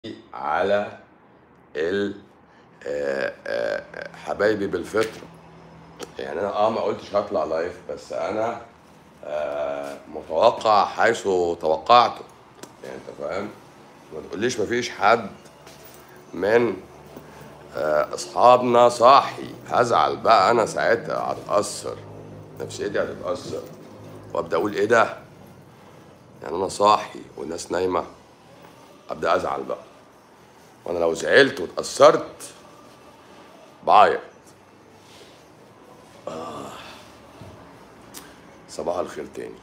على ال آه، آه، حبايبي بالفطرة يعني انا اه ما قلتش هطلع لايف بس انا آه، متوقع حيث توقعته يعني انت فاهم ما تقوليش مفيش حد من آه، اصحابنا صاحي هزعل بقى انا ساعتها هتأثر نفسيتي هتتأثر وابدا اقول ايه ده يعني انا صاحي والناس نايمه ابدا ازعل بقى وانا لو زعلت واتأثرت بعيط صباح الخير تاني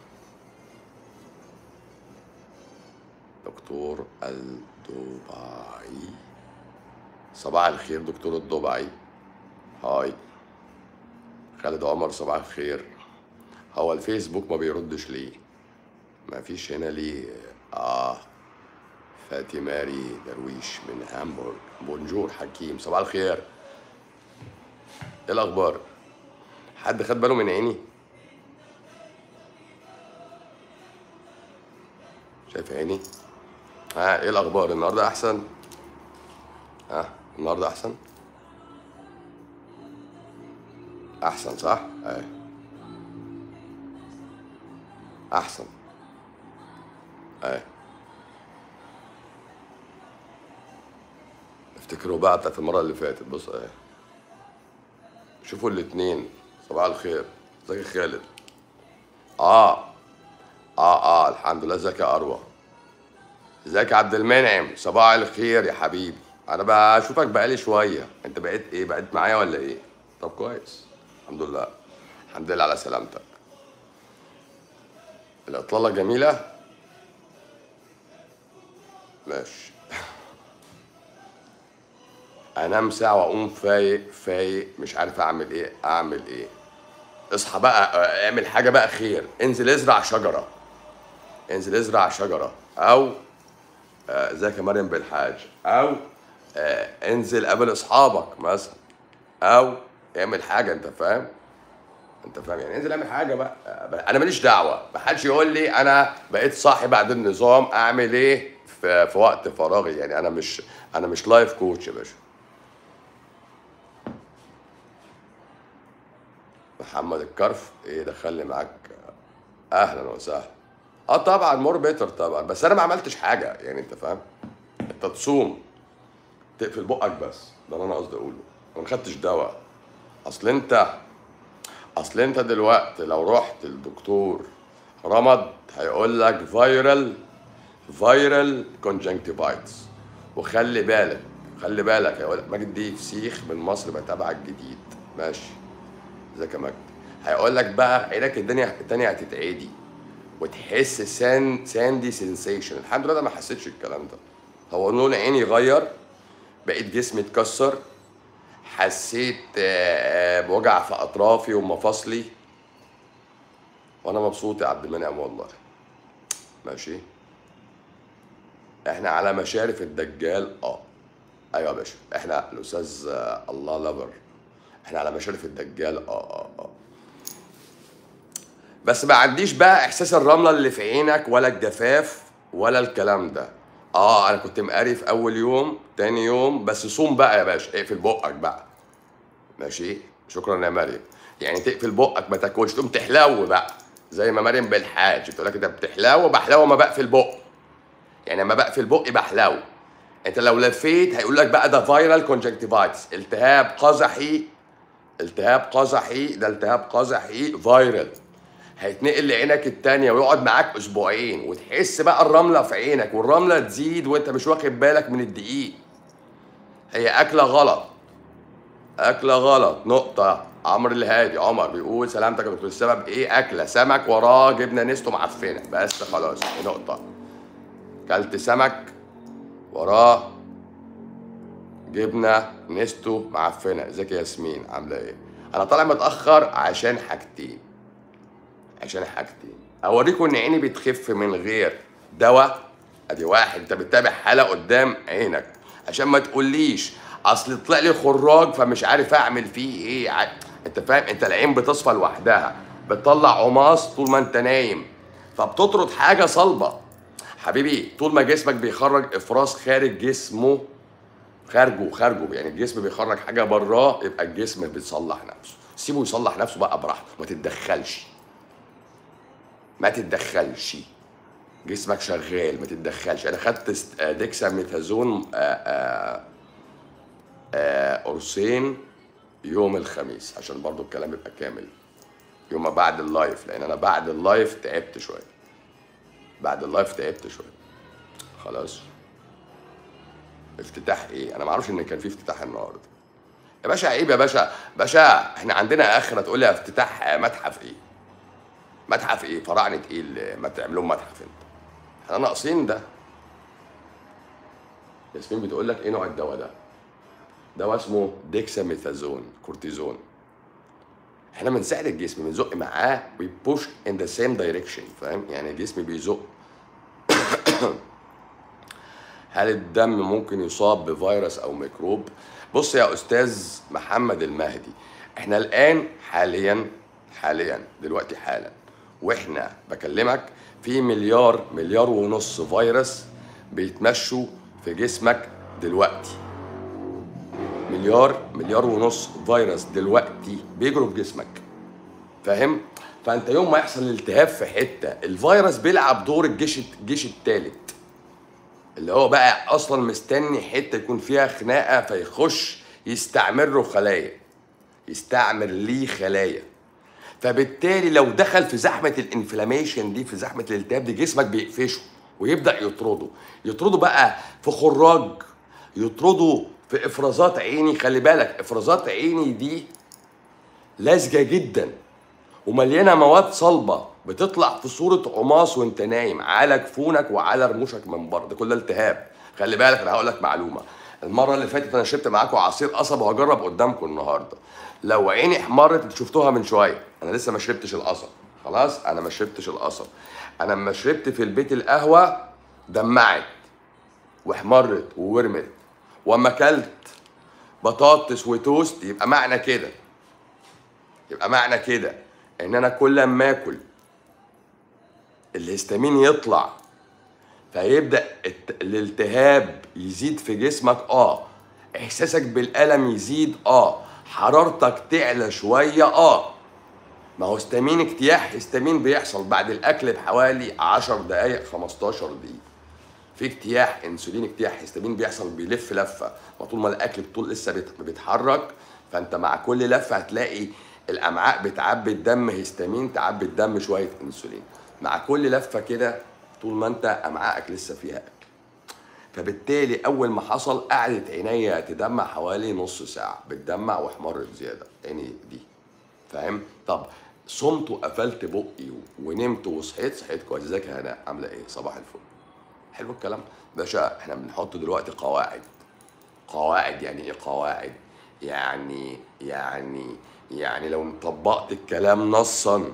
دكتور الدبعي صباح الخير دكتور الدبعي هاي خالد عمر صباح الخير هو الفيسبوك ما بيردش ليه ما فيش هنا ليه اه فاتي ماري درويش من هامبورغ بونجور حكيم صباح الخير ايه الاخبار حد خد باله من عيني شايف عيني ها ايه الاخبار النهارده احسن ها النهارده احسن احسن صح ايه احسن ايه افتكروا بقى بتاعت المره اللي فاتت بص ايه شوفوا الاتنين صباح الخير ازيك يا خالد اه اه اه الحمد لله ازيك يا اروى ازيك يا عبد المنعم صباح الخير يا حبيبي انا بشوفك بقالي شويه انت بقيت ايه بقيت معايا ولا ايه طب كويس الحمد لله الحمد لله على سلامتك الاطلاله جميله ماشي انام ساعه واقوم فايق فايق مش عارف اعمل ايه اعمل ايه اصحى بقى آه، اعمل حاجه بقى خير انزل ازرع شجره انزل ازرع شجره او آه، ازيك يا مريم بالحاج او آه، انزل قابل اصحابك مثلا او اعمل حاجه انت فاهم انت فاهم يعني انزل اعمل حاجه بقى آه، انا ماليش دعوه محدش يقول لي انا بقيت صاحي بعد النظام اعمل ايه في, في وقت فراغي يعني انا مش انا مش لايف كوتش يا باشا محمد الكرف ايه دخلني معاك اهلا وسهلا اه طبعا مور بيتر طبعا بس انا ما عملتش حاجه يعني انت فاهم انت تصوم تقفل بقك بس ده اللي انا قصدي اقوله انا ما خدتش دواء اصل انت اصل انت دلوقتي لو رحت للدكتور رمض هيقول لك فايرال فايرال كونجنكتيفايتس وخلي بالك خلي بالك هيقول لك ماجد دي فسيخ من مصر بتابعك جديد ماشي ازيك يا مجدي هيقول لك بقى عينك الدنيا التانية هتتعدي وتحس سان ساندي سensation الحمد لله أنا ما حسيتش الكلام ده هو لون عيني غير بقيت جسمي اتكسر حسيت آه، آه، بوجع في اطرافي ومفاصلي وانا مبسوط يا عبد المنعم والله ماشي احنا على مشارف الدجال اه ايوه يا باشا احنا الاستاذ آه، الله لبر احنا على مشارف الدجال اه اه اه بس ما عنديش بقى احساس الرمله اللي في عينك ولا الجفاف ولا الكلام ده اه انا كنت مقري في اول يوم تاني يوم بس صوم بقى يا باشا اقفل بقك بقى ماشي شكرا يا مريم يعني تقفل بقك ما تاكلش تقوم تحلو بقى زي ما مريم بالحاج تقول لك انت بتحلو بحلو ما بقفل بق يعني لما بقفل بقي بحلو انت لو لفيت هيقول لك بقى ده فايرال كونجكتيفايتس التهاب قزحي التهاب قزحي ده التهاب قزحي فايرال هيتنقل لعينك التانية ويقعد معاك اسبوعين وتحس بقى الرملة في عينك والرملة تزيد وانت مش واخد بالك من الدقيق هي أكلة غلط أكلة غلط نقطة عمرو الهادي عمر بيقول سلامتك يا دكتور السبب ايه أكلة سمك وراه جبنة نستو معفنة بس خلاص دي نقطة كلت سمك وراه جبنة نستو معفنة ازيك يا ياسمين عاملة ايه أنا طالع متأخر عشان حاجتين عشان حاجتين اوريكم ان عيني بتخف من غير دواء ادي واحد انت بتتابع حاله قدام عينك عشان ما تقوليش اصل طلع لي خراج فمش عارف اعمل فيه ايه ع... انت فاهم انت العين بتصفى لوحدها بتطلع عماص طول ما انت نايم فبتطرد حاجه صلبه حبيبي طول ما جسمك بيخرج افراز خارج جسمه خارجه خارجه يعني الجسم بيخرج حاجه براه يبقى الجسم بيصلح نفسه سيبه يصلح نفسه بقى براحته ما تتدخلش ما تتدخلش جسمك شغال ما تتدخلش انا خدت است- آه، ديكساميثازون آه، آه، آه، قرصين يوم الخميس عشان برضو الكلام يبقى كامل يوم ما بعد اللايف لان انا بعد اللايف تعبت شويه بعد اللايف تعبت شويه خلاص افتتاح ايه انا ما اعرفش ان كان في افتتاح النهارده يا باشا عيب يا باشا باشا احنا عندنا اخره تقول لي افتتاح متحف ايه متحف ايه فراعنه ايه اللي ما تعملوا متحف انت احنا ناقصين ده ياسمين بتقول لك ايه نوع الدواء ده دواء اسمه ديكساميثازون كورتيزون احنا بنساعد الجسم بنزق معاه وي بوش ان ذا سيم دايركشن فاهم يعني الجسم بيزق هل الدم ممكن يصاب بفيروس او ميكروب بص يا استاذ محمد المهدي احنا الان حاليا حاليا دلوقتي حالا واحنا بكلمك في مليار مليار ونص فيروس بيتمشوا في جسمك دلوقتي مليار مليار ونص فيروس دلوقتي بيجروا في جسمك فاهم فانت يوم ما يحصل التهاب في حته الفيروس بيلعب دور الجيش الجيش الثالث اللي هو بقى اصلا مستني حته يكون فيها خناقه فيخش يستعمر له خلايا يستعمر ليه خلايا فبالتالي لو دخل في زحمه الانفلاميشن دي في زحمه الالتهاب دي جسمك بيقفشه ويبدا يطرده يطرده بقى في خراج يطرده في افرازات عيني خلي بالك افرازات عيني دي لزجه جدا ومليانه مواد صلبه بتطلع في صوره قماص وانت نايم على جفونك وعلى رموشك من بره ده كله التهاب خلي بالك انا هقول لك معلومه المره اللي فاتت انا شربت معاكم عصير قصب وهجرب قدامكم النهارده لو عيني احمرت انتوا شفتوها من شويه انا لسه ما شربتش القصب خلاص انا ما شربتش القصب انا لما شربت في البيت القهوه دمعت واحمرت وورمت واما اكلت بطاطس وتوست يبقى معنى كده يبقى معنى كده ان انا كل ما اكل الهستامين يطلع فيبدا الت- الالتهاب يزيد في جسمك اه احساسك بالالم يزيد اه حرارتك تعلى شويه اه ما هو هستامين اجتياح هستامين بيحصل بعد الاكل بحوالي 10 دقائق 15 دقيقه في اجتياح انسولين اجتياح هستامين بيحصل بيلف لفه وطول ما الاكل طول لسه بيت- بيتحرك فانت مع كل لفه هتلاقي الامعاء بتعبي الدم هستامين تعبي الدم شويه انسولين مع كل لفه كده طول ما انت امعائك لسه فيها اكل فبالتالي اول ما حصل قعدت عينيا تدمع حوالي نص ساعه بتدمع واحمرت زياده عيني دي فاهم طب صمت وقفلت بقي ونمت وصحيت صحيت كويس ازيك يا هناء عامله ايه صباح الفل حلو الكلام باشا احنا بنحط دلوقتي قواعد قواعد يعني ايه قواعد يعني يعني يعني لو طبقت الكلام نصا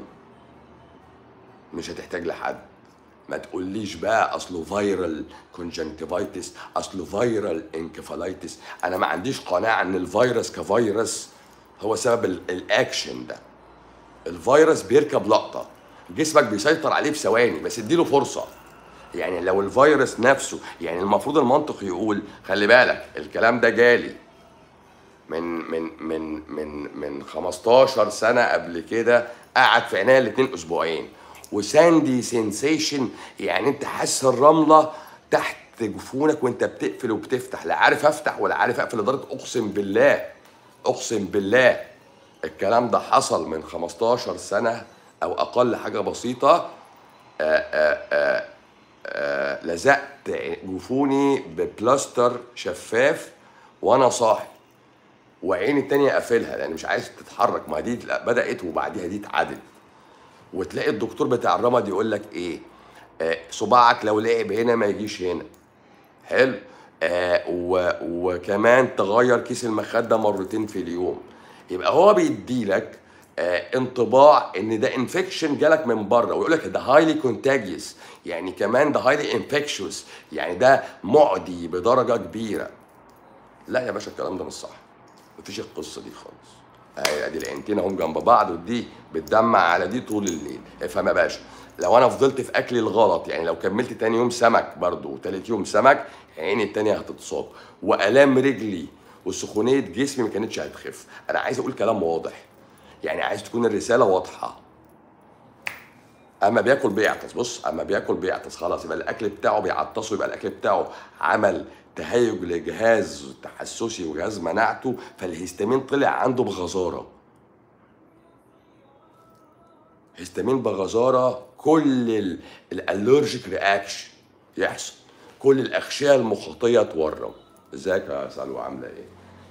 مش هتحتاج لحد ما تقوليش بقى اصله فايرال كونجنتيفايتس اصله فايرال انكفالايتس انا ما عنديش قناعه ان الفيروس كفيروس هو سبب ال- الاكشن ده الفيروس بيركب لقطه جسمك بيسيطر عليه في ثواني بس اديله فرصه يعني لو الفيروس نفسه يعني المفروض المنطق يقول خلي بالك الكلام ده جالي من من من من من 15 سنه قبل كده قعد في عينيا الاتنين اسبوعين وساندي سensation يعني انت حاسس الرمله تحت جفونك وانت بتقفل وبتفتح لا عارف افتح ولا عارف اقفل لدرجه اقسم بالله اقسم بالله الكلام ده حصل من 15 سنه او اقل حاجه بسيطه آه، لزقت جفوني ببلاستر شفاف وانا صاحي وعيني التانية قافلها لان مش عايز تتحرك ما دي بدات وبعديها دي اتعدل وتلاقي الدكتور بتاع الرمد يقول لك ايه آه صباعك لو لعب هنا ما يجيش هنا حلو آه و وكمان تغير كيس المخده مرتين في اليوم يبقى هو بيديلك آه انطباع ان ده انفكشن جالك من بره ويقول لك ده هايلي كونتاجيوس يعني كمان ده هايلي انفكشوس يعني ده معدي بدرجه كبيره لا يا باشا الكلام ده مش صح مفيش القصه دي خالص اهي ادي العينتين اهم جنب بعض ودي بتدمع على دي طول الليل افهم يا باشا لو انا فضلت في اكلي الغلط يعني لو كملت تاني يوم سمك برضو وتالت يوم سمك عيني التانية هتتصاب والام رجلي وسخونيه جسمي ما كانتش هتخف انا عايز اقول كلام واضح يعني عايز تكون الرساله واضحه اما بياكل بيعطس بص اما بياكل بيعطس خلاص يبقى الاكل بتاعه بيعطسه يبقى الاكل بتاعه عمل تهيج لجهاز تحسسي وجهاز مناعته فالهستامين طلع عنده بغزاره هستامين بغزاره كل الالرجيك رياكشن يحصل كل الاغشيه المخاطيه تورم ازيك يا سلوى عامله ايه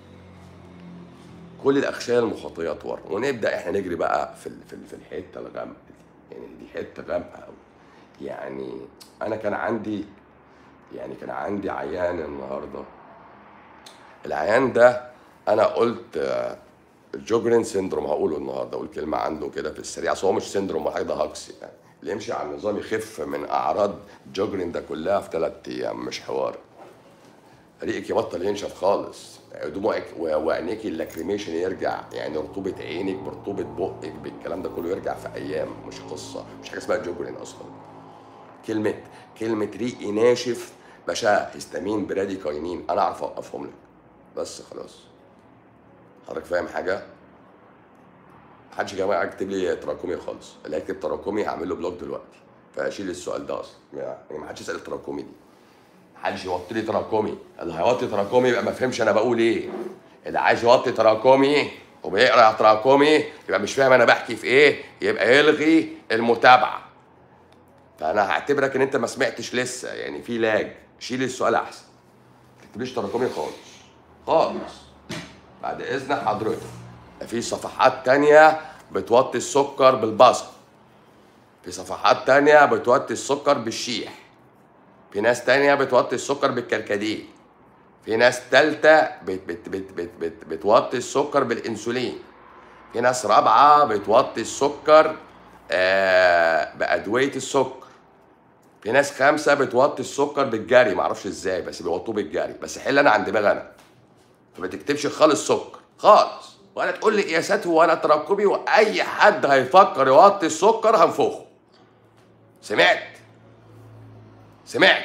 كل الاغشيه المخاطيه تورم ونبدا احنا نجري بقى في ال- في ال- في الحته الغامقه دي يعني دي حته غامقه قوي يعني انا كان عندي يعني كان عندي عيان النهارده العيان ده انا قلت آه، الجوجرين سيندروم هقوله النهارده اقول كلمه عنده كده في السريع اصل هو مش سيندروم ولا حاجه ده هاكس يعني اللي يمشي على النظام يخف من اعراض جوجرين ده كلها في ثلاث ايام مش حوار ريقك يبطل ينشف خالص دموعك و- وعينيك اللاكريميشن يرجع يعني رطوبه عينك برطوبه بقك بالكلام ده كله يرجع في ايام مش قصه مش حاجه اسمها جوجرين اصلا كلمه كلمه ريقي ناشف باشا هستامين براديكاينين انا اعرف اوقفهم لك بس خلاص حضرتك فاهم حاجه محدش يا جماعه يكتب لي تراكمي خالص اللي هيكتب تراكمي هعمل له بلوك دلوقتي فاشيل السؤال ده اصلا يعني ما حدش يسال التراكمي دي محدش يوطي لي تراكمي اللي هيوطي تراكمي يبقى ما فهمش انا بقول ايه اللي عايز يوطي تراكمي وبيقرا تراكمي يبقى مش فاهم انا بحكي في ايه يبقى يلغي المتابعه فانا هعتبرك ان انت ما سمعتش لسه يعني في لاج شيل السؤال احسن ما تكتبليش تراكمي خالص خالص بعد اذن حضرتك في صفحات تانية بتوطي السكر بالبصل في صفحات تانية بتوطي السكر بالشيح في ناس تانية بتوطي السكر بالكركديه في ناس تالتة بت بت بت بت بت بتوطي السكر بالانسولين في ناس رابعة بتوطي السكر آه بأدوية السكر في ناس خمسة بتوطي السكر بالجري معرفش ازاي بس بيوطوه بالجري بس حل انا عند دماغي انا فما تكتبش خالص سكر خالص ولا تقول لي قياسات ولا ترقبي واي حد هيفكر يوطي السكر هنفخه سمعت سمعت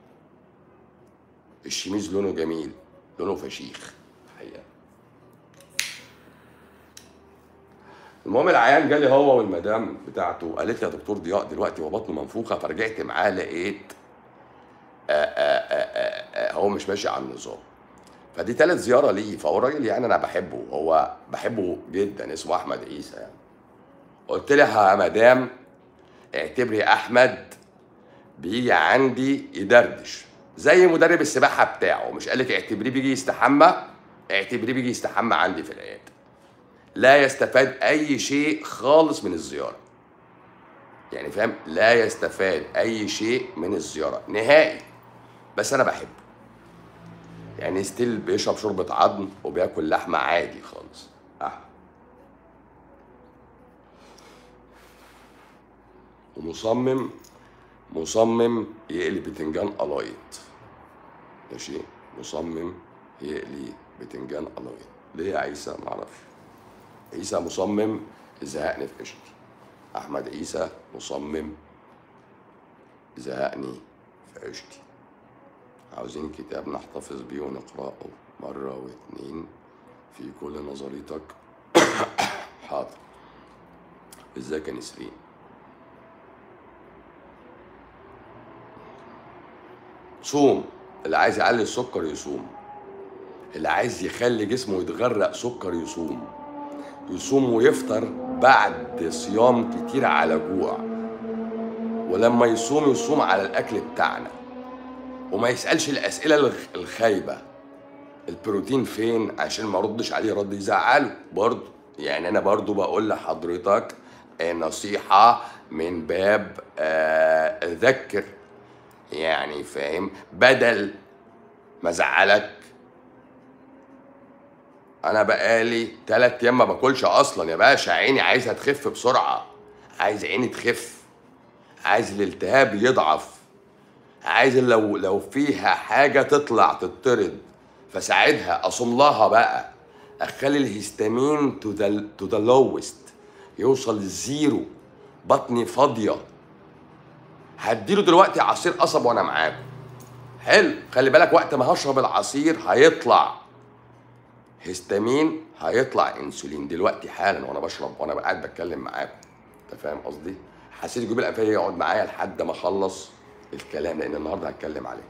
الشميز لونه جميل لونه فشيخ الحقيقه المهم العيان جالي هو والمدام بتاعته قالت لي يا دكتور ضياء دلوقتي هو بطنه منفوخه فرجعت معاه لقيت آآ آآ آآ هو مش ماشي على النظام فدي تالت زياره ليه فهو الراجل يعني انا بحبه هو بحبه جدا اسمه احمد عيسى يعني قلت لها يا مدام اعتبري احمد بيجي عندي يدردش زي مدرب السباحه بتاعه مش قالك اعتبريه بيجي يستحمى اعتبريه بيجي يستحمى عندي في العياده لا يستفاد اي شيء خالص من الزياره يعني فاهم لا يستفاد اي شيء من الزياره نهائي بس انا بحبه يعني ستيل بيشرب شوربه عظم وبياكل لحمه عادي خالص أحمد. ومصمم مصمم يقلي بتنجان قلايط ماشي مصمم يقلي بتنجان قلايط ليه يا عيسى معرفش عيسى مصمم زهقني في قشطي احمد عيسى مصمم زهقني في عشتي عاوزين كتاب نحتفظ بيه ونقرأه مرة واتنين في كل نظريتك حاضر ازيك يا نسرين صوم اللي عايز يعلي السكر يصوم اللي عايز يخلي جسمه يتغرق سكر يصوم يصوم ويفطر بعد صيام كتير على جوع ولما يصوم يصوم على الاكل بتاعنا وما يسالش الاسئله الخ- الخايبه البروتين فين عشان ما ردش عليه رد يزعله برضه يعني انا برضه بقول لحضرتك آه، نصيحه من باب آه، ذكر يعني فاهم بدل ما ازعلك انا بقالي تلات ايام ما باكلش اصلا يا باشا عيني عايزها تخف بسرعه عايز عيني تخف عايز الالتهاب يضعف عايز لو لو فيها حاجه تطلع تطرد فساعدها اصوم لها بقى اخلي الهستامين تو ذا تو ذا لوست يوصل للزيرو بطني فاضيه هديله دلوقتي عصير قصب وانا معاكم حلو خلي بالك وقت ما هشرب العصير هيطلع هستامين هيطلع انسولين دلوقتي حالا وانا بشرب وانا قاعد بتكلم معاكم انت فاهم قصدي حسيت الجيوب الانفيه يقعد معايا لحد ما اخلص الكلام لان النهارده هتكلم عليه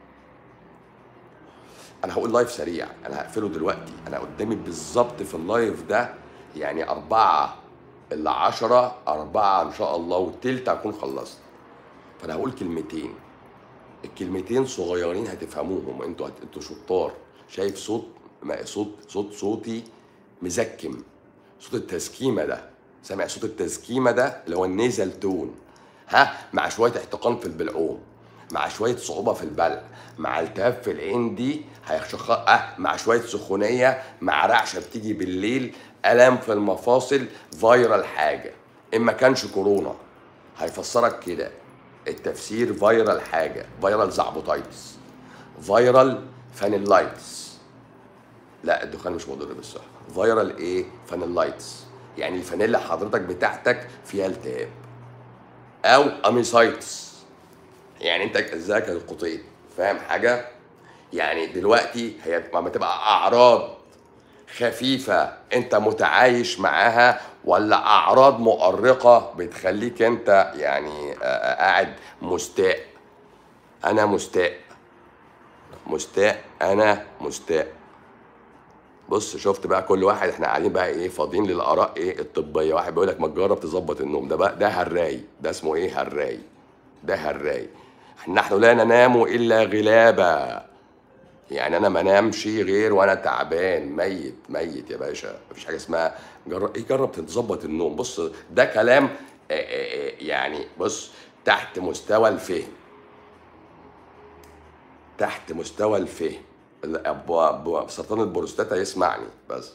انا هقول لايف سريع انا هقفله دلوقتي انا قدامي بالظبط في اللايف ده يعني أربعة إلا عشرة أربعة إن شاء الله والتلت هكون خلصت فأنا هقول كلمتين الكلمتين صغيرين هتفهموهم انتوا هت... انتوا شطار شايف صوت ما صوت صوت صوتي مزكم صوت التزكيمه ده سامع صوت التزكيمه ده اللي هو النيزل تون ها مع شويه احتقان في البلعوم مع شويه صعوبه في البلع مع التهاب في العين دي هيخشخ اه مع شويه سخونيه مع رعشه بتيجي بالليل الام في المفاصل فيرال حاجه ان ما كانش كورونا هيفسرك كده التفسير فيرال حاجه فيرال زعبوتايتس فيرال فانيلايتس لا الدخان مش مضر بالصحه فيرال ايه فانيلايتس يعني الفانيلا حضرتك بتاعتك فيها التهاب او اميسايتس يعني انت ازيك يا القطيط فاهم حاجه يعني دلوقتي هي لما تبقى اعراض خفيفه انت متعايش معاها ولا اعراض مؤرقه بتخليك انت يعني آه، آه، قاعد مستاء انا مستاء مستاء انا مستاء بص شفت بقى كل واحد احنا قاعدين بقى ايه فاضيين للاراء ايه الطبيه واحد بيقول لك ما تجرب تظبط النوم ده بقى ده هراي ده اسمه ايه هراي ده هراي نحن لا ننام الا غلابا يعني انا ما نامش غير وانا تعبان ميت ميت يا باشا مفيش حاجه اسمها جرب ايه جرب تظبط النوم بص ده كلام آه، آه، آه، يعني بص تحت مستوى الفهم تحت مستوى الفهم ال- أبو- أبو- سرطان البروستاتا يسمعني بس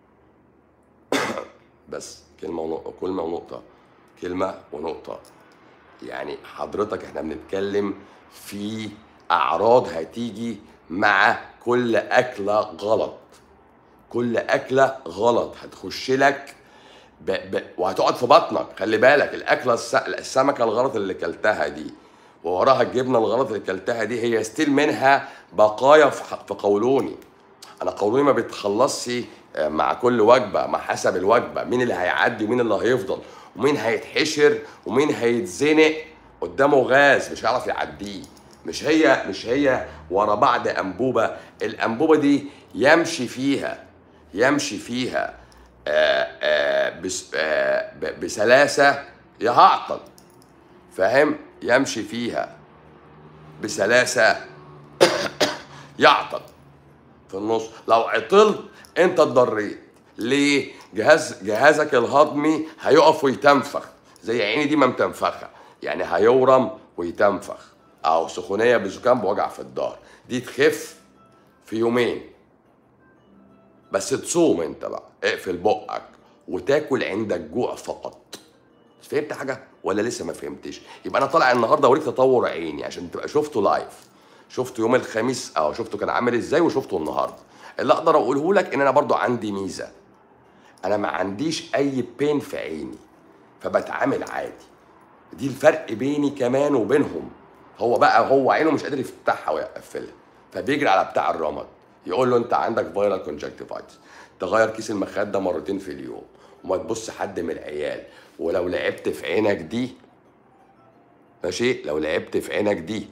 بس كلمة ونقطة كلمة ونقطة كلمة ونقطة يعني حضرتك احنا بنتكلم في أعراض هتيجي مع كل أكلة غلط كل أكلة غلط هتخش لك ب... ب... وهتقعد في بطنك خلي بالك الأكلة الس... السمكة الغلط اللي كلتها دي ووراها الجبنة الغلط اللي كلتها دي هي ستيل منها بقايا في, ح- في قولوني انا قولوني ما بيتخلصش آه، مع كل وجبه مع حسب الوجبه مين اللي هيعدي ومين اللي هيفضل ومين هيتحشر ومين هيتزنق قدامه غاز مش هيعرف يعديه مش هي مش هي ورا بعض انبوبه الانبوبه دي يمشي فيها يمشي فيها آه، آه، بس آه، ب- بسلاسه يا هعطل فاهم يمشي فيها بسلاسه يعطل في النص لو عطلت انت اتضريت ليه جهاز جهازك الهضمي هيقف ويتنفخ زي عيني دي ما متنفخه يعني هيورم ويتنفخ او سخونيه بزكام بوجع في الظهر دي تخف في يومين بس تصوم انت بقى اقفل بقك وتاكل عند الجوع فقط فهمت حاجه ولا لسه ما فهمتش يبقى انا طالع النهارده اوريك تطور عيني عشان تبقى شفته لايف شفته يوم الخميس اه شفته كان عامل ازاي وشفته النهارده اللي اقدر اقوله لك ان انا برضو عندي ميزه انا ما عنديش اي بين في عيني فبتعامل عادي دي الفرق بيني كمان وبينهم هو بقى هو عينه مش قادر يفتحها ويقفلها فبيجري على بتاع الرمد يقول له انت عندك فيرال كونجكتيفايتس تغير كيس المخده مرتين في اليوم وما تبص حد من العيال ولو لعبت في عينك دي ماشي لو لعبت في عينك دي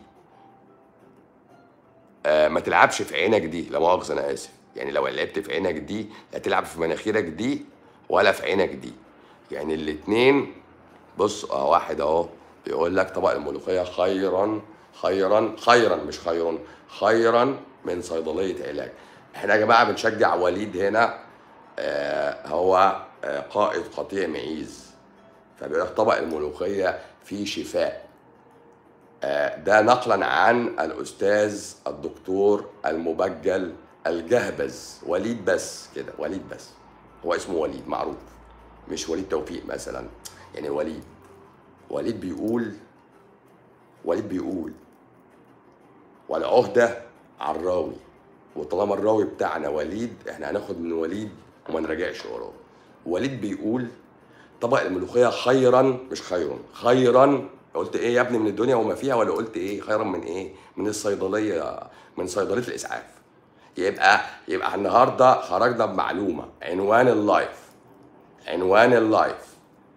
آه ما تلعبش في عينك دي لا مؤاخذه انا اسف يعني لو لعبت في عينك دي لا تلعب في مناخيرك دي ولا في عينك دي يعني الاتنين بص اه واحد اهو بيقول لك طبق الملوخيه خيرا خيرا خيرا مش خيرا خيرا من صيدليه علاج احنا يا جماعه بنشجع وليد هنا آه هو آه قائد قطيع معيز فبيقول لك طبق الملوخيه فيه شفاء آه، ده نقلا عن الاستاذ الدكتور المبجل الجهبذ وليد بس كده وليد بس هو اسمه وليد معروف مش وليد توفيق مثلا يعني وليد وليد بيقول وليد بيقول والعهدة عراوي وطالما الراوي بتاعنا وليد احنا هناخد من وليد وما نراجعش وراه وليد بيقول طبق الملوخيه خيرا مش خيرا خيرا قلت ايه يا ابني من الدنيا وما فيها ولا قلت ايه خيرا من ايه من الصيدليه من صيدليه الاسعاف يبقى يبقى النهارده خرجنا بمعلومه عنوان اللايف عنوان اللايف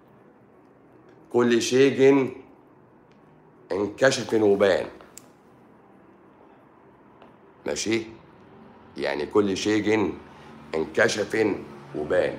كل شيء انكشف وبان ماشي يعني كل شيء انكشف وبان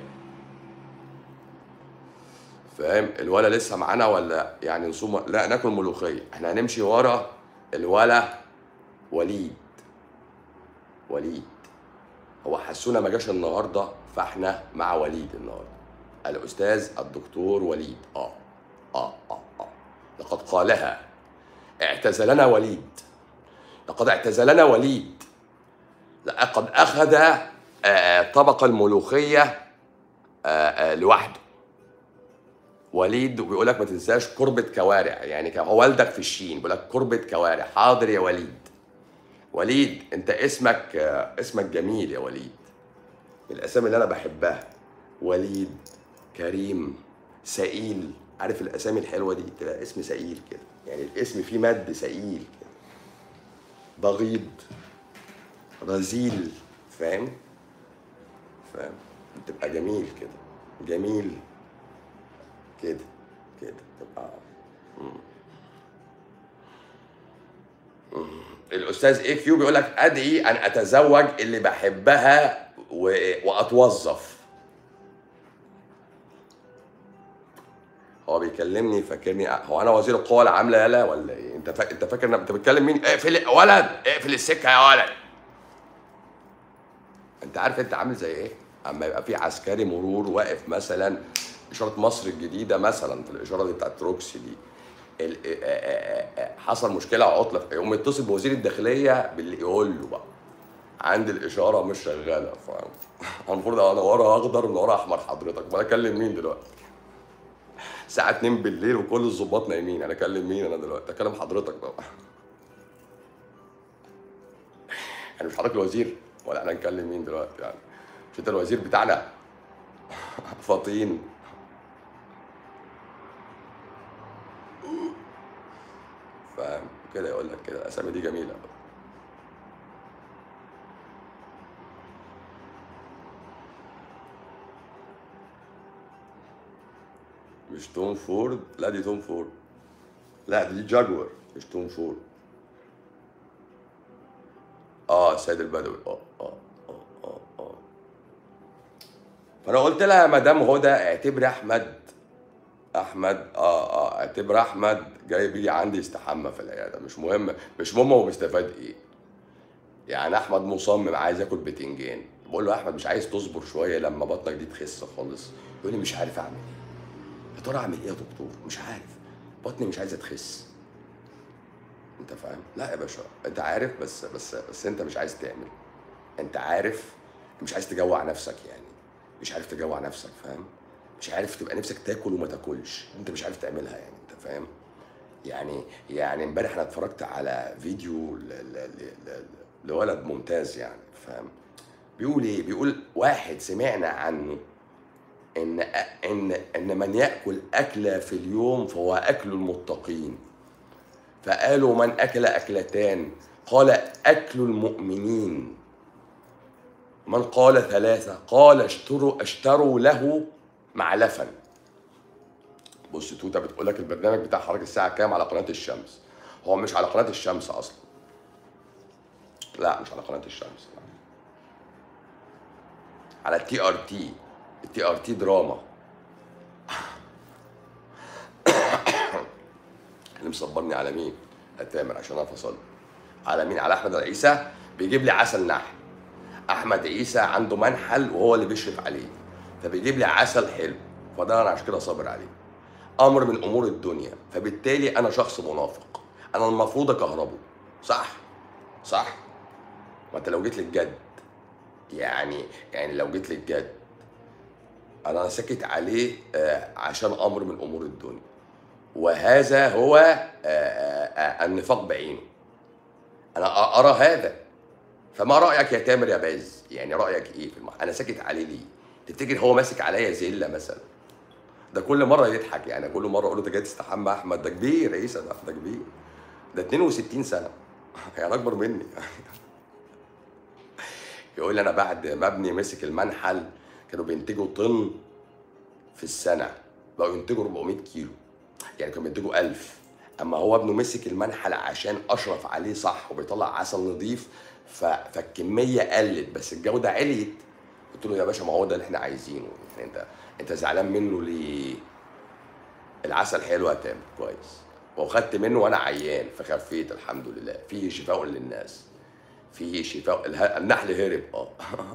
فاهم الولا لسه معانا ولا يعني نصوم لا ناكل ملوخيه احنا هنمشي ورا الولا وليد وليد هو حسونا ما جاش النهارده فاحنا مع وليد النهارده الاستاذ الدكتور وليد اه اه اه اه لقد قالها اعتزلنا وليد لقد اعتزلنا وليد لقد اخذ آه، طبق الملوخيه آه، آه، لوحده وليد وبيقول لك ما تنساش قربة كوارع يعني كان هو والدك في الشين بيقول لك قربة كوارع حاضر يا وليد وليد انت اسمك آه، اسمك جميل يا وليد من الاسامي اللي انا بحبها وليد كريم سئيل عارف الاسامي الحلوه دي تبقى اسم سئيل كده يعني الاسم فيه مد سئيل كده بغيض رزيل فاهم فاهم تبقى جميل كده جميل كده كده تبقى مم. مم. الاستاذ اي كيو بيقول لك ادعي ان اتزوج اللي بحبها و... واتوظف هو بيكلمني فاكرني هو انا وزير القوى العامله يالا ولا ايه انت فا... انت فاكر إن- انت بتكلم مين اقفل ولد اقفل السكه يا ولد انت عارف انت عامل زي ايه اما يبقى في عسكري مرور واقف مثلا اشاره مصر الجديده مثلا في الاشاره دي بتاعت روكسي دي ال- آه، آه، آه، حصل مشكله عطله يقوم يتصل بوزير الداخليه باللي يقول له بقى عندي الاشاره مش شغاله فاهم المفروض انا ورا اخضر من ورا احمر حضرتك ما انا اكلم مين دلوقتي الساعه 2 بالليل وكل الظباط نايمين انا اكلم مين انا دلوقتي اكلم حضرتك بقى يعني مش حضرتك الوزير ولا انا نكلم مين دلوقتي يعني مش انت الوزير بتاعنا فاطين فاهم كده يقول لك كده الاسامي دي جميله مش توم فورد لا دي توم فورد لا دي جاكور مش توم فورد اه السيد البدوي اه اه اه اه اه فانا قلت لها يا مدام هدى اعتبري احمد احمد اه اه اعتبر احمد جاي بيجي عندي يستحمى في العياده مش مهم مش مهم هو بيستفاد ايه يعني احمد مصمم عايز ياكل بتنجان بقول له يا احمد مش عايز تصبر شويه لما بطنك دي تخس خالص يقول لي مش عارف اعمل ايه يا ترى اعمل ايه يا دكتور مش عارف بطني مش عايزه تخس انت فاهم لا يا باشا انت عارف بس بس بس انت مش عايز تعمل انت عارف مش عايز تجوع نفسك يعني مش عارف تجوع نفسك فاهم مش عارف تبقى نفسك تاكل وما تاكلش انت مش عارف تعملها يعني انت فاهم يعني يعني امبارح انا اتفرجت على فيديو ل- ل- ل- ل- لولد ممتاز يعني فاهم بيقول ايه بيقول واحد سمعنا عنه ان ان ان من ياكل اكله في اليوم فهو اكل المتقين فقالوا من اكل اكلتان قال اكل المؤمنين من قال ثلاثه قال اشتروا اشتروا له معلفا بص توته بتقول لك البرنامج بتاع حضرتك الساعه كام على قناه الشمس هو مش على قناه الشمس اصلا لا مش على قناه الشمس لا. على التي ار تي التي ار تي دراما اللي مصبرني على مين؟ التامر عشان انا فصلت على مين؟ على احمد عيسى بيجيب لي عسل نحل احمد عيسى عنده منحل وهو اللي بيشرف عليه فبيجيب لي عسل حلو فده انا عشان كده صابر عليه امر من امور الدنيا فبالتالي انا شخص منافق انا المفروض اكهربه صح صح ما انت لو جيت للجد يعني يعني لو جيت للجد انا ساكت عليه آه، عشان امر من امور الدنيا وهذا هو آه، آه، آه، النفاق بعينه انا ارى هذا فما رايك يا تامر يا باز يعني رايك ايه في المح... انا ساكت عليه ليه تفتكر هو ماسك عليا زله مثلا ده كل مره يضحك يعني كل مره اقول له انت جاي تستحمى يا احمد ده كبير عيسى ده ده كبير ده 62 سنه يعني اكبر مني يقول لي انا بعد ما ابني مسك المنحل كانوا بينتجوا طن في السنه بقوا ينتجوا 400 كيلو يعني كانوا بينتجوا 1000 اما هو ابنه مسك المنحل عشان اشرف عليه صح وبيطلع عسل نظيف ف... فالكميه قلت بس الجوده عليت قلت له يا باشا ما هو ده اللي احنا عايزينه يعني انت انت زعلان منه ليه العسل حلو يا تامر كويس وخدت منه وانا عيان فخفيت الحمد لله فيه شفاء للناس فيه شفاء اله... النحل هرب اه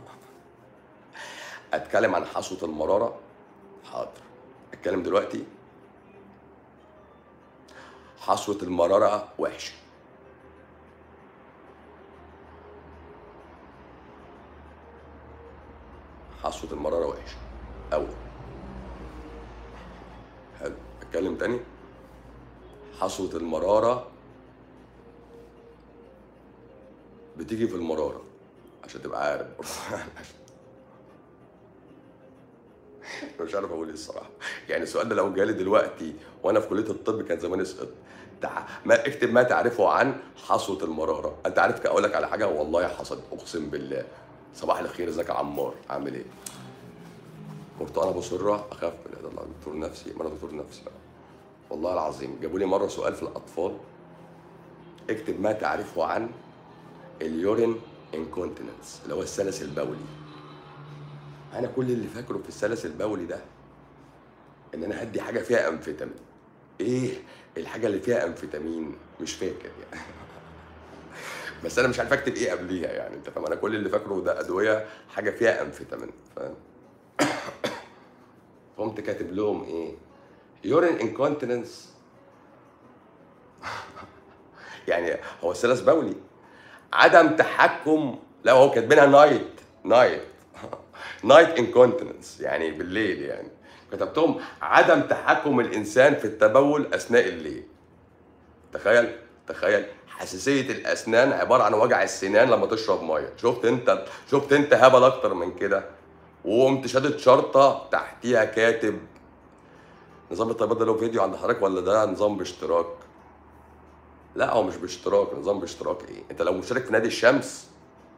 اتكلم عن حصوه المراره حاضر اتكلم دلوقتي حصوه المراره وحشه حصوه المراره وحشه أوي حلو اتكلم تاني حصوة المرارة بتيجي في المرارة عشان تبقى عارف مش عارف اقول ايه الصراحه يعني السؤال ده لو جالي دلوقتي وانا في كليه الطب كان زمان سقط تع... ما اكتب ما تعرفه عن حصوه المراره انت عارف اقول لك على حاجه والله حصلت اقسم بالله صباح الخير ازيك يا عمار عامل ايه قلت انا بصره اخاف من هذا الله دكتور نفسي ما انا دكتور نفسي والله العظيم جابوا لي مره سؤال في الاطفال اكتب ما تعرفه عن اليورين انكونتيننس اللي هو السلس البولي انا كل اللي فاكره في السلس البولي ده ان انا هدي حاجه فيها امفيتامين ايه الحاجه اللي فيها امفيتامين مش فاكر يعني بس انا مش عارف اكتب ايه قبليها يعني انت فاهم انا كل اللي فاكره ده ادويه حاجه فيها امفيتامين فاهم قمت كاتب لهم ايه يورين انكونتيننس يعني هو السلس بولي عدم تحكم لا هو كاتبينها نايت نايت نايت انكونتيننس يعني بالليل يعني كتبتهم عدم تحكم الانسان في التبول اثناء الليل تخيل تخيل حساسيه الاسنان عباره عن وجع السنان لما تشرب ميه شفت انت شفت انت هبل اكتر من كده وقمت شادد شرطه تحتيها كاتب نظام الطيبات ده له فيديو عند حضرتك ولا ده نظام باشتراك؟ لا هو مش باشتراك نظام باشتراك ايه؟ انت لو مشترك في نادي الشمس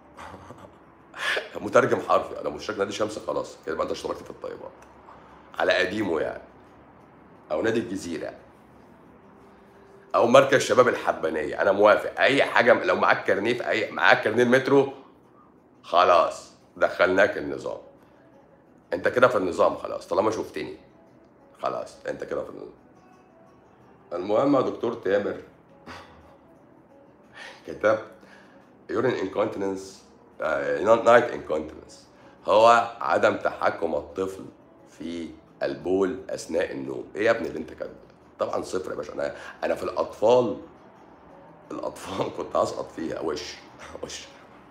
مترجم حرفي لو مشترك في نادي الشمس خلاص كده يبقى انت اشتركت في الطيبات على قديمه يعني او نادي الجزيره او مركز شباب الحبانيه انا موافق اي حاجه لو معاك كارنيه في اي معاك كارنيه المترو خلاص دخلناك النظام انت كده في النظام خلاص طالما شفتني خلاص انت كده في النظام المهم يا دكتور تامر كتبت يورين انكونتيننس نايت انكونتيننس هو عدم تحكم الطفل في البول اثناء النوم ايه يا ابني اللي انت كاتبه طبعا صفر يا باشا انا انا في الاطفال الاطفال كنت هسقط فيها وش وش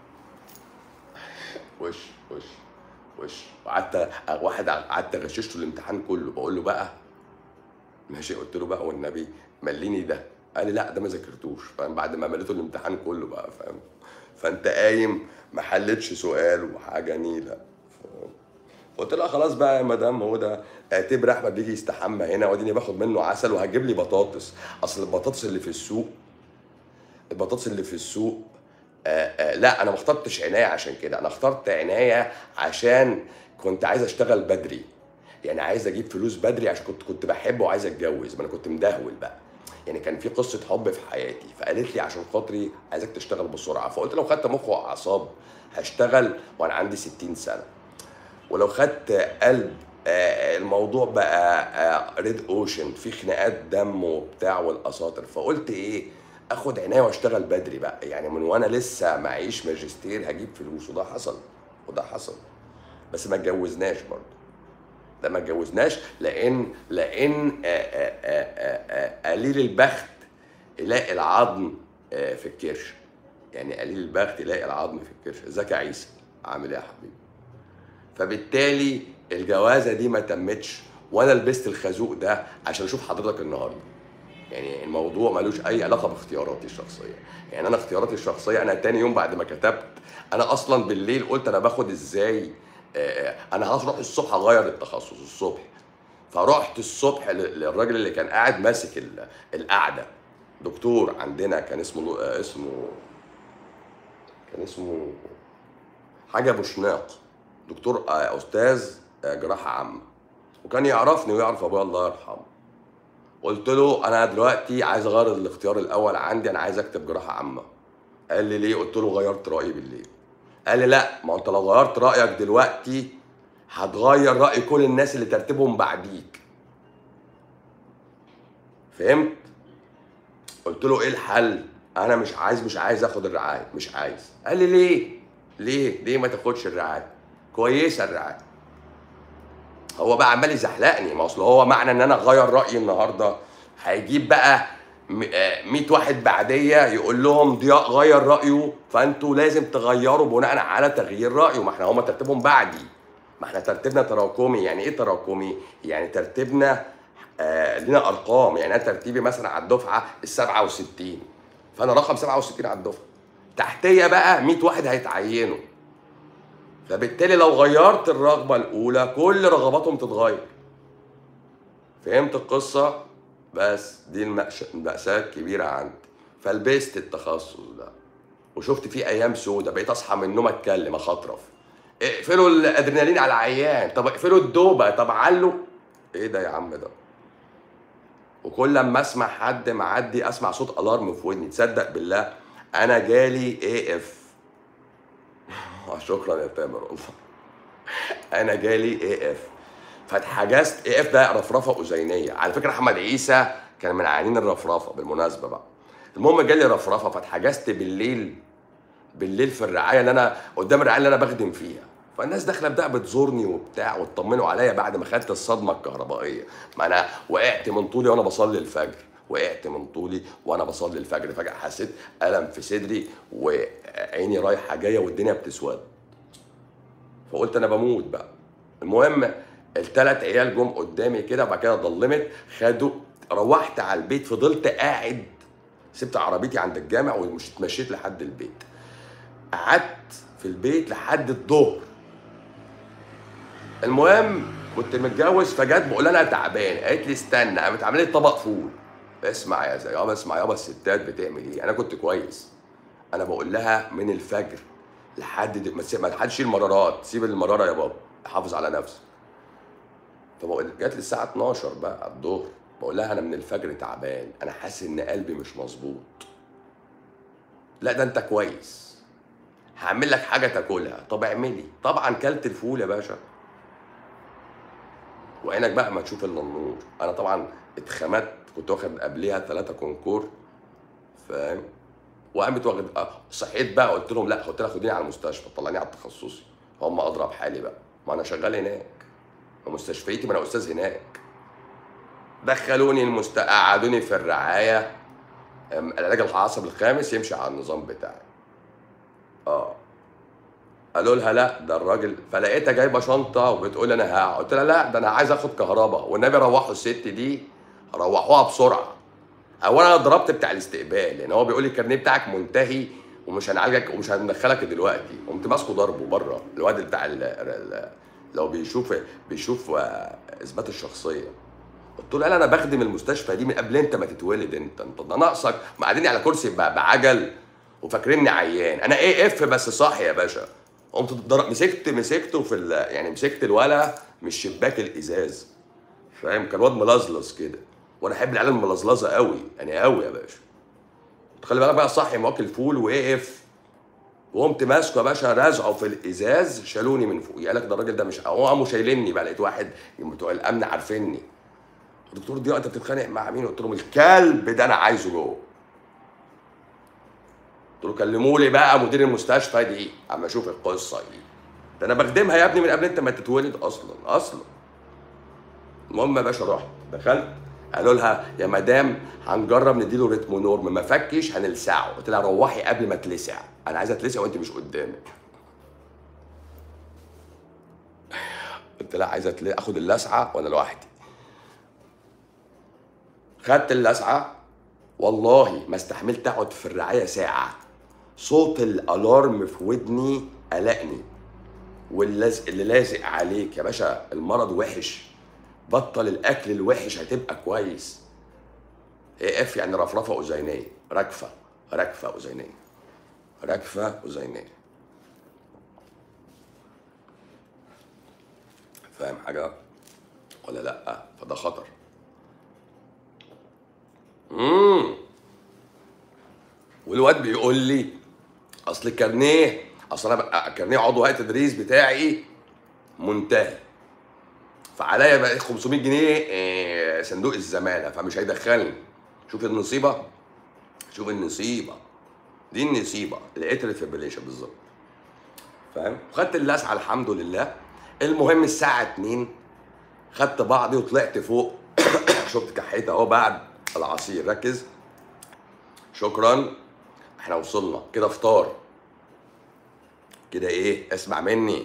وش وش وش وقعدت واحد قعدت غششته الامتحان كله بقول له بقى ماشي قلت له بقى والنبي مليني ده قال لي لا ده ما ذاكرتوش فاهم بعد ما مليته الامتحان كله بقى فاهم فانت قايم ما حلتش سؤال وحاجه نيله فاهم؟ قلت لها خلاص بقى يا مدام هو ده اعتبر احمد بيجي يستحمى هنا واديني باخد منه عسل وهجيب لي بطاطس اصل البطاطس اللي في السوق البطاطس اللي في السوق آآ آآ لا انا ما اخترتش عنايه عشان كده انا اخترت عنايه عشان كنت عايز اشتغل بدري يعني عايز اجيب فلوس بدري عشان كنت كنت بحبه وعايز اتجوز ما انا كنت مدهول بقى يعني كان في قصه حب في حياتي فقالت لي عشان خاطري عايزك تشتغل بسرعه فقلت لو خدت مخ واعصاب هشتغل وانا عندي 60 سنه ولو خدت قلب آه، الموضوع بقى ريد اوشن في خناقات دم وبتاع والاساطر فقلت ايه اخد عنايه واشتغل بدري بقى يعني من وانا لسه معيش ماجستير هجيب فلوس وده حصل وده حصل بس ما اتجوزناش برضه ده ما اتجوزناش لان لان آه، آه، آه، آه، قليل البخت يلاقي العظم آه، في الكرش يعني قليل البخت يلاقي العظم في الكرش ازيك يا عيسى عامل ايه يا حبيبي فبالتالي الجوازه دي ما تمتش وانا لبست الخازوق ده عشان اشوف حضرتك النهارده يعني الموضوع ملوش اي علاقه باختياراتي الشخصيه يعني انا اختياراتي الشخصيه انا تاني يوم بعد ما كتبت انا اصلا بالليل قلت انا باخد ازاي آه، انا هروح الصبح اغير التخصص الصبح فرحت الصبح ل- للراجل اللي كان قاعد ماسك ال- القعده دكتور عندنا كان اسمه آه، اسمه كان اسمه حاجه بوشناق دكتور آه، استاذ آه، جراحه عامه وكان يعرفني ويعرف ابويا الله يرحمه قلت له انا دلوقتي عايز اغير الاختيار الاول عندي انا عايز اكتب جراحه عامه قال لي ليه قلت له غيرت رايي بالليل قال لي لا ما انت لو غيرت رايك دلوقتي هتغير راي كل الناس اللي ترتيبهم بعديك فهمت قلت له ايه الحل انا مش عايز مش عايز اخد الرعايه مش عايز قال لي ليه ليه ليه ما تاخدش الرعايه كويسه الرعايه هو بقى عمال يزحلقني ما اصل هو معنى ان انا اغير رايي النهارده هيجيب بقى م- آه، 100 واحد بعديه يقول لهم ضياء غير رايه فانتوا لازم تغيروا بناء على تغيير رايه ما احنا هما ترتيبهم بعدي ما احنا ترتيبنا تراكمي يعني ايه تراكمي يعني ترتيبنا آه لنا ارقام يعني انا ترتيبي مثلا على الدفعه ال 67 فانا رقم 67 على الدفعه تحتيه بقى 100 واحد هيتعينوا فبالتالي لو غيرت الرغبة الأولى كل رغباتهم تتغير فهمت القصة؟ بس دي المأش- المأساة الكبيرة عندي فلبست التخصص ده وشفت فيه أيام سودة بقيت أصحى من النوم أتكلم أخطرف اقفلوا الأدرينالين على العيان طب اقفلوا الدوبة طب علوا إيه ده يا عم ده؟ وكل لما اسمع حد معدي اسمع صوت الارم في ودني تصدق بالله انا جالي اي اف شكرا يا تامر والله انا جالي اي اف فاتحجزت اي اف ده رفرفه اذينيه على فكره احمد عيسى كان من عيانين الرفرفه بالمناسبه بقى المهم جالي رفرفه فاتحجزت بالليل بالليل في الرعايه اللي انا قدام الرعايه اللي انا بخدم فيها فالناس داخله بقى بتزورني وبتاع وتطمنوا عليا بعد ما خدت الصدمه الكهربائيه ما انا وقعت من طولي وانا بصلي الفجر وقعت من طولي وانا بصلي الفجر فجاه حسيت الم في صدري وعيني رايحه جايه والدنيا بتسود فقلت انا بموت بقى المهم الثلاث عيال جم قدامي كده وبعد كده ضلمت خدوا روحت على البيت فضلت قاعد سبت عربيتي عند الجامع ومش اتمشيت لحد البيت قعدت في البيت لحد الظهر المهم كنت متجوز فجت بقول لها انا تعبان قالت لي استنى قامت عامله لي طبق فول اسمع يا زي يابا اسمع يابا الستات بتعمل ايه انا كنت كويس انا بقول لها من الفجر لحد دل... ما تسيب- ما حدش يشيل مرارات سيب المراره يا بابا حافظ على نفسك فبقول جات لي الساعه 12 بقى الظهر بقول لها انا من الفجر تعبان انا حاسس ان قلبي مش مظبوط لا ده انت كويس هعمل لك حاجه تاكلها طب اعملي طبعا كلت الفول يا باشا وعينك بقى ما تشوف الا النور انا طبعا اتخمدت كنت واخد قبليها ثلاثة كونكور فاهم وقامت واخد آه، صحيت بقى قلت لهم لا قلت لها خديني على المستشفى طلعني على التخصصي هم ادرى بحالي بقى ما انا شغال هناك ومستشفيتي ما انا استاذ هناك دخلوني المست قعدوني في الرعايه أم، العلاج العصب الخامس يمشي على النظام بتاعي اه قالوا لها لا ده الراجل فلقيتها جايبه شنطه وبتقول انا هقعد قلت لها لا ده انا عايز اخد كهرباء والنبي روحوا الست دي روحوها بسرعه اولا انا ضربت بتاع الاستقبال لان هو بيقول لي الكارنيه بتاعك منتهي ومش هنعالجك ومش هندخلك دلوقتي قمت ماسكه ضربه بره الواد بتاع ال ال لو بيشوف بيشوف آه، اثبات الشخصيه قلت له لا انا بخدم المستشفى دي من قبل انت ما تتولد انت انت ده ناقصك مقعديني على كرسي ب- بعجل وفاكريني عيان انا ايه اف بس صاحي يا باشا قمت ضرب مسكت مسكته في ال... يعني مسكت الولا من شباك الازاز فاهم كان واد ملزلز كده وانا احب العيال الملزلزه قوي يعني قوي يا باشا خلي بالك بقى صاحي واكل فول وايه اف وقمت ماسكه يا باشا رازعه في الازاز شالوني من فوق قال لك ده الراجل ده مش هو قاموا شايليني بقى لقيت واحد من بتوع الامن عارفيني الدكتور ضياء انت بتتخانق مع مين؟ قلت لهم الكلب ده انا عايزه جوه. قلت له كلموا لي بقى مدير المستشفى دي اما اشوف القصه دي. ده انا بخدمها يا ابني من قبل انت ما تتولد اصلا اصلا. المهم يا باشا رحت دخلت قالوا لها يا مدام هنجرب نديله ريتمو نورم ما فكش هنلسعه قلت لها روحي قبل ما تلسع انا عايزه اتلسع وانت مش قدامي قلت لها عايزه أتل- اخد اللسعه وانا لوحدي خدت اللسعه والله ما استحملت اقعد في الرعايه ساعه صوت الالارم في ودني قلقني واللازق اللي لازق عليك يا باشا المرض وحش بطل الاكل الوحش هتبقى كويس ايه اف يعني رفرفه اذينيه ركفه ركفه اذينيه ركفه اذينيه فاهم حاجه ولا لا فده خطر امم والواد بيقول لي اصل الكارنيه اصل انا بقى كارنيه عضو هيئه التدريس بتاعي منتهي فعليا بقى 500 جنيه إيه، صندوق الزماله فمش هيدخلني شوف النصيبه شوف النصيبه دي النصيبه الاتر فيبريليشن بالظبط فاهم وخدت اللسعه الحمد لله المهم الساعه 2 خدت بعضي وطلعت فوق شفت كحيت اهو بعد العصير ركز شكرا احنا وصلنا كده فطار كده ايه اسمع مني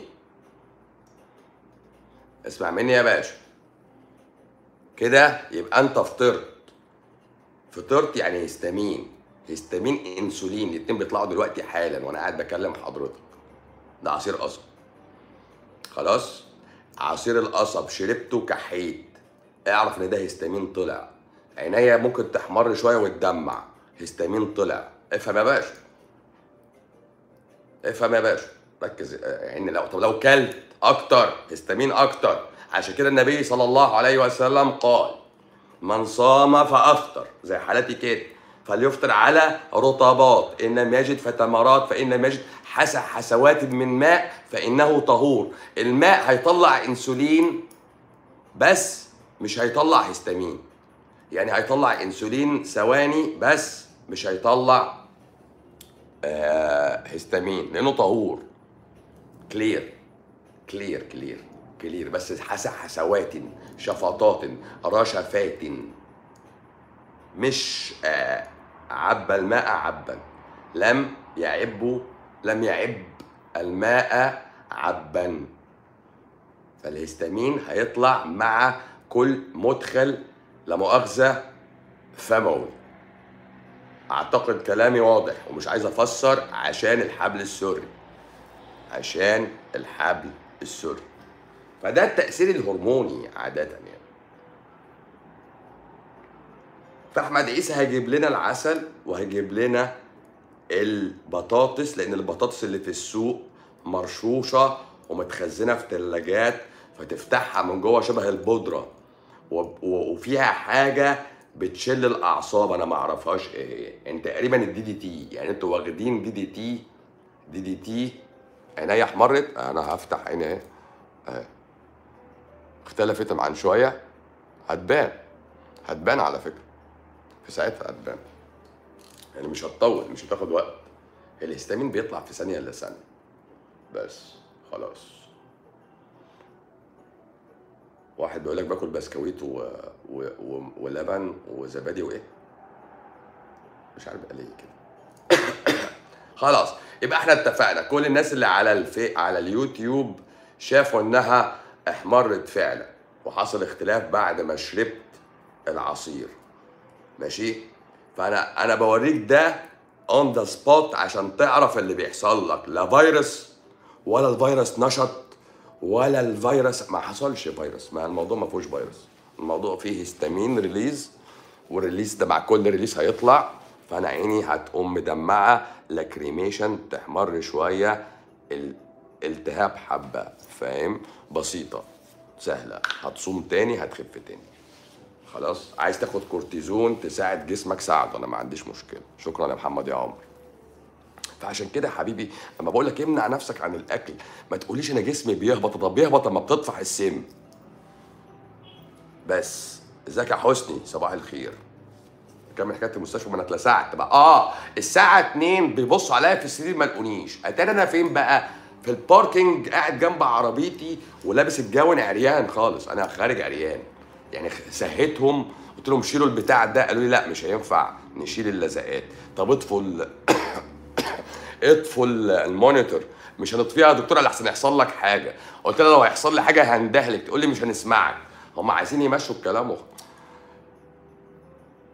اسمع مني يا باشا كده يبقى انت فطرت فطرت يعني هيستامين هيستامين انسولين الاتنين بيطلعوا دلوقتي حالا وانا قاعد بكلم حضرتك ده عصير قصب خلاص عصير القصب شربته كحيت اعرف ان ده هيستامين طلع عينيا ممكن تحمر شويه وتدمع هيستامين طلع افهم يا باشا افهم يا باشا ركز يعني لو طب لو كلت اكتر هيستامين اكتر عشان كده النبي صلى الله عليه وسلم قال من صام فافطر زي حالتي كده فليفطر على رطبات ان لم يجد فتمرات فان لم يجد حس حسوات من ماء فانه طهور الماء هيطلع انسولين بس مش هيطلع هيستامين يعني هيطلع انسولين ثواني بس مش هيطلع آه هيستامين لانه طهور كلير كلير كلير كلير بس حس حسوات شفطات رشفات مش آه عب الماء عبا لم يعب لم يعب الماء عبا فالهستامين هيطلع مع كل مدخل لا مؤاخذة فموي اعتقد كلامي واضح ومش عايز افسر عشان الحبل السري عشان الحبل السري فده التأثير الهرموني عادة يعني فأحمد عيسى هيجيب لنا العسل وهيجيب لنا البطاطس لأن البطاطس اللي في السوق مرشوشة ومتخزنة في تلاجات فتفتحها من جوه شبه البودرة و- و- وفيها حاجة بتشل الأعصاب أنا ما أعرفهاش إيه هي يعني تقريبا الدي دي تي يعني أنتوا واخدين دي دي تي دي دي تي عينيا احمرت أنا هفتح عيني أهي أهي. اختلفت عن شوية هتبان هتبان على فكرة في ساعتها هتبان يعني مش هتطول مش هتاخد وقت الهستامين بيطلع في ثانية إلا ثانية بس خلاص واحد بيقول لك باكل بسكويت و... و... و... ولبن وزبادي وايه مش عارف قال ايه كده خلاص يبقى احنا اتفقنا كل الناس اللي على الفي... على اليوتيوب شافوا انها احمرت فعلا وحصل اختلاف بعد ما شربت العصير ماشي فانا انا بوريك ده اون ذا سبوت عشان تعرف اللي بيحصل لك لا فيروس ولا الفيروس نشط ولا الفيروس ما حصلش فيروس ما الموضوع ما فيهوش فيروس الموضوع فيه هيستامين ريليز والريليز ده مع كل ريليز هيطلع فانا عيني هتقوم مدمعه لاكريميشن تحمر شويه ال- التهاب حبه فاهم بسيطه سهله هتصوم تاني هتخف تاني خلاص عايز تاخد كورتيزون تساعد جسمك ساعده انا ما عنديش مشكله شكرا يا محمد يا عمر فعشان كده يا حبيبي اما بقول لك امنع نفسك عن الاكل ما تقوليش انا جسمي بيهبط طب بيهبط لما بتطفح السم بس ازيك يا حسني صباح الخير كمل حكايه المستشفى ما انا اتلسعت بقى اه الساعه 2 بيبصوا عليا في السرير ما لقونيش اتاري انا فين بقى في الباركينج قاعد جنب عربيتي ولابس الجون عريان خالص انا خارج عريان يعني سهيتهم قلت لهم شيلوا البتاع ده قالوا لي لا مش هينفع نشيل اللزقات طب اطفوا ال- اطفوا ال- المونيتور مش هنطفيها يا دكتوره لحسن يحصل لك حاجه قلت لها لو هيحصل لي حاجه هندهلك تقول لي مش هنسمعك هم عايزين يمشوا الكلام وخ-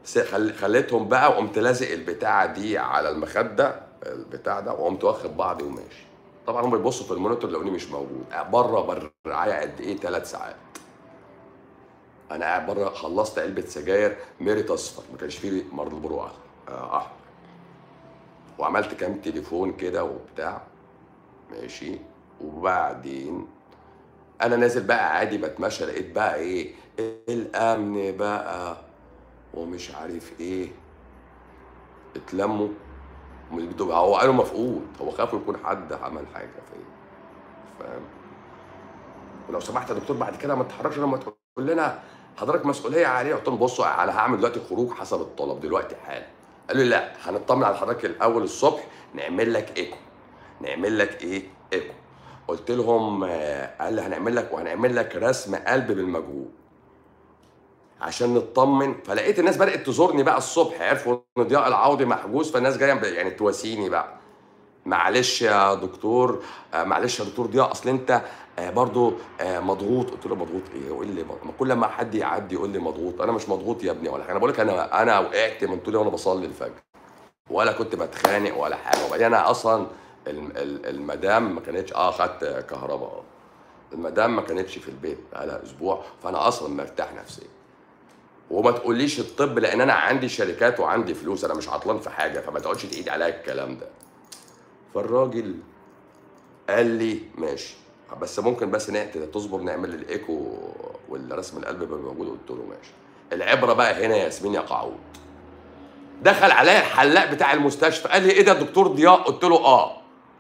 س- خل- خليتهم بقى وقمت لازق البتاعه دي على المخده البتاع ده وقمت واخد بعضي وماشي طبعا هم بيبصوا في المونيتور لقوني مش موجود بره بالرعايه قد ايه ثلاث ساعات انا قاعد بره خلصت علبه سجاير ميريت اصفر ما كانش فيه مارلبورو احمر آه، احمر وعملت كام تليفون كده وبتاع ماشي وبعدين انا نازل بقى عادي بتمشى لقيت بقى ايه الامن بقى ومش عارف ايه اتلموا مش بتبقى هو قالوا مفقود هو خافوا يكون حد عمل حاجه فيه فاهم ولو سمحت يا دكتور بعد كده ما تتحركش لما تقول لنا حضرتك مسؤوليه عليه قلت لهم بصوا انا هعمل دلوقتي خروج حسب الطلب دلوقتي حالا قالوا لي لا هنطمن على حضرتك الاول الصبح نعمل لك ايكو نعمل لك ايه ايكو قلت لهم آه، قال لي هنعمل لك وهنعمل لك رسم قلب بالمجهول عشان نطمن فلقيت الناس بدات تزورني بقى الصبح عرفوا ان ضياء العوضي محجوز فالناس جايه يعني تواسيني بقى معلش يا دكتور آه، معلش يا دكتور ضياء اصل انت آه، برضو آه، مضغوط قلت له مضغوط ايه هو ايه اللي مضغوط؟ ما كل ما حد يعدي يقول لي مضغوط انا مش مضغوط يا ابني ولا حاجه انا بقول لك انا انا وقعت من طولي وانا بصلي الفجر ولا كنت بتخانق ولا حاجه وبعدين انا اصلا الم- ال- المدام ما كانتش اه خدت كهرباء اه المدام ما كانتش في البيت بقالها اسبوع فانا اصلا مرتاح نفسيا وما تقوليش الطب لان انا عندي شركات وعندي فلوس انا مش عطلان في حاجه فما تقعدش تعيد عليا الكلام ده فالراجل قال لي ماشي بس ممكن بس نقت تصبر نعمل الايكو والرسم القلب يبقى موجود قلت له ماشي العبره بقى هنا يا ياسمين يا قعود دخل عليا الحلاق بتاع المستشفى قال لي ايه ده دكتور ضياء قلت له اه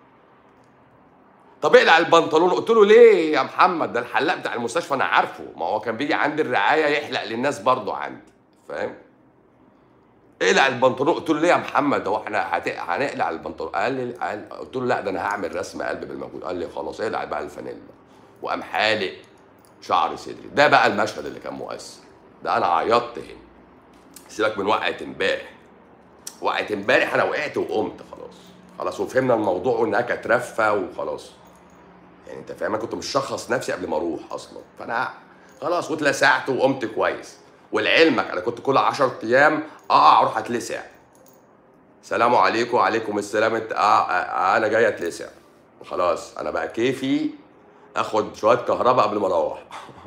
طب اقلع البنطلون قلت له ليه يا محمد ده الحلاق بتاع المستشفى انا عارفه ما هو كان بيجي عندي الرعايه يحلق للناس برضه عندي فاهم اقلع البنطلون قلت له ليه يا محمد هو احنا هت... هنقلع البنطلون قال لي قال... قلت له لا ده انا هعمل رسم قلب بالمجهود قال لي خلاص اقلع بقى الفانيلا وقام حالق شعر صدري ده بقى المشهد اللي كان مؤثر ده انا عيطت هنا سيبك من وقعه امبارح وقعه امبارح انا وقعت وقمت خلاص خلاص وفهمنا الموضوع وانها كانت رفه وخلاص يعني انت فاهم انا كنت مشخص نفسي قبل ما اروح اصلا فانا خلاص واتلسعت وقمت كويس ولعلمك انا كنت كل 10 ايام اقع اروح اتلسع سلام عليكم وعليكم السلام انت آه آه انا جاي اتلسع وخلاص انا بقى كيفي اخد شويه كهرباء قبل ما اروح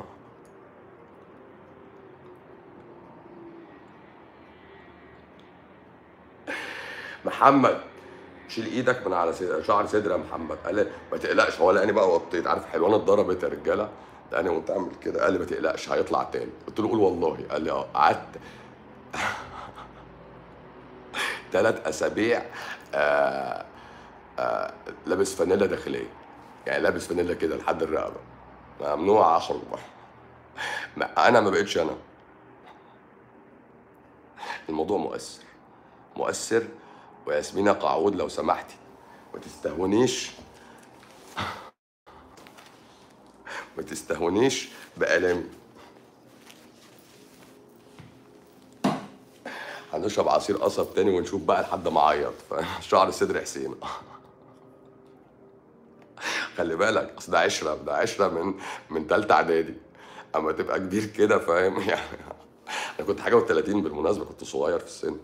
محمد شيل ايدك من على صدر- شعر صدري يا محمد قال لي ما تقلقش هو لقاني بقى وطيت عارف حلوانه اتضربت يا رجاله لقاني وانت اعمل كده قال لي ما تقلقش هيطلع تاني قلت له قول والله قال لي اه قعدت ثلاث اسابيع آه آه لابس فانيلا داخليه يعني لابس فانيلا كده لحد الرقبه ممنوع اخرج بقى ما- انا ما بقتش انا الموضوع مؤثر مؤثر وياسمينة قعود لو سمحتي ما تستهونيش ما تستهونيش بآلامي هنشرب عصير قصب تاني ونشوف بقى لحد ما اعيط شعر صدر حسين خلي بالك اصل ده عشره ده عشره من من تالتة اعدادي اما تبقى كبير كده فاهم يعني انا كنت حاجه و30 بالمناسبه كنت صغير في السن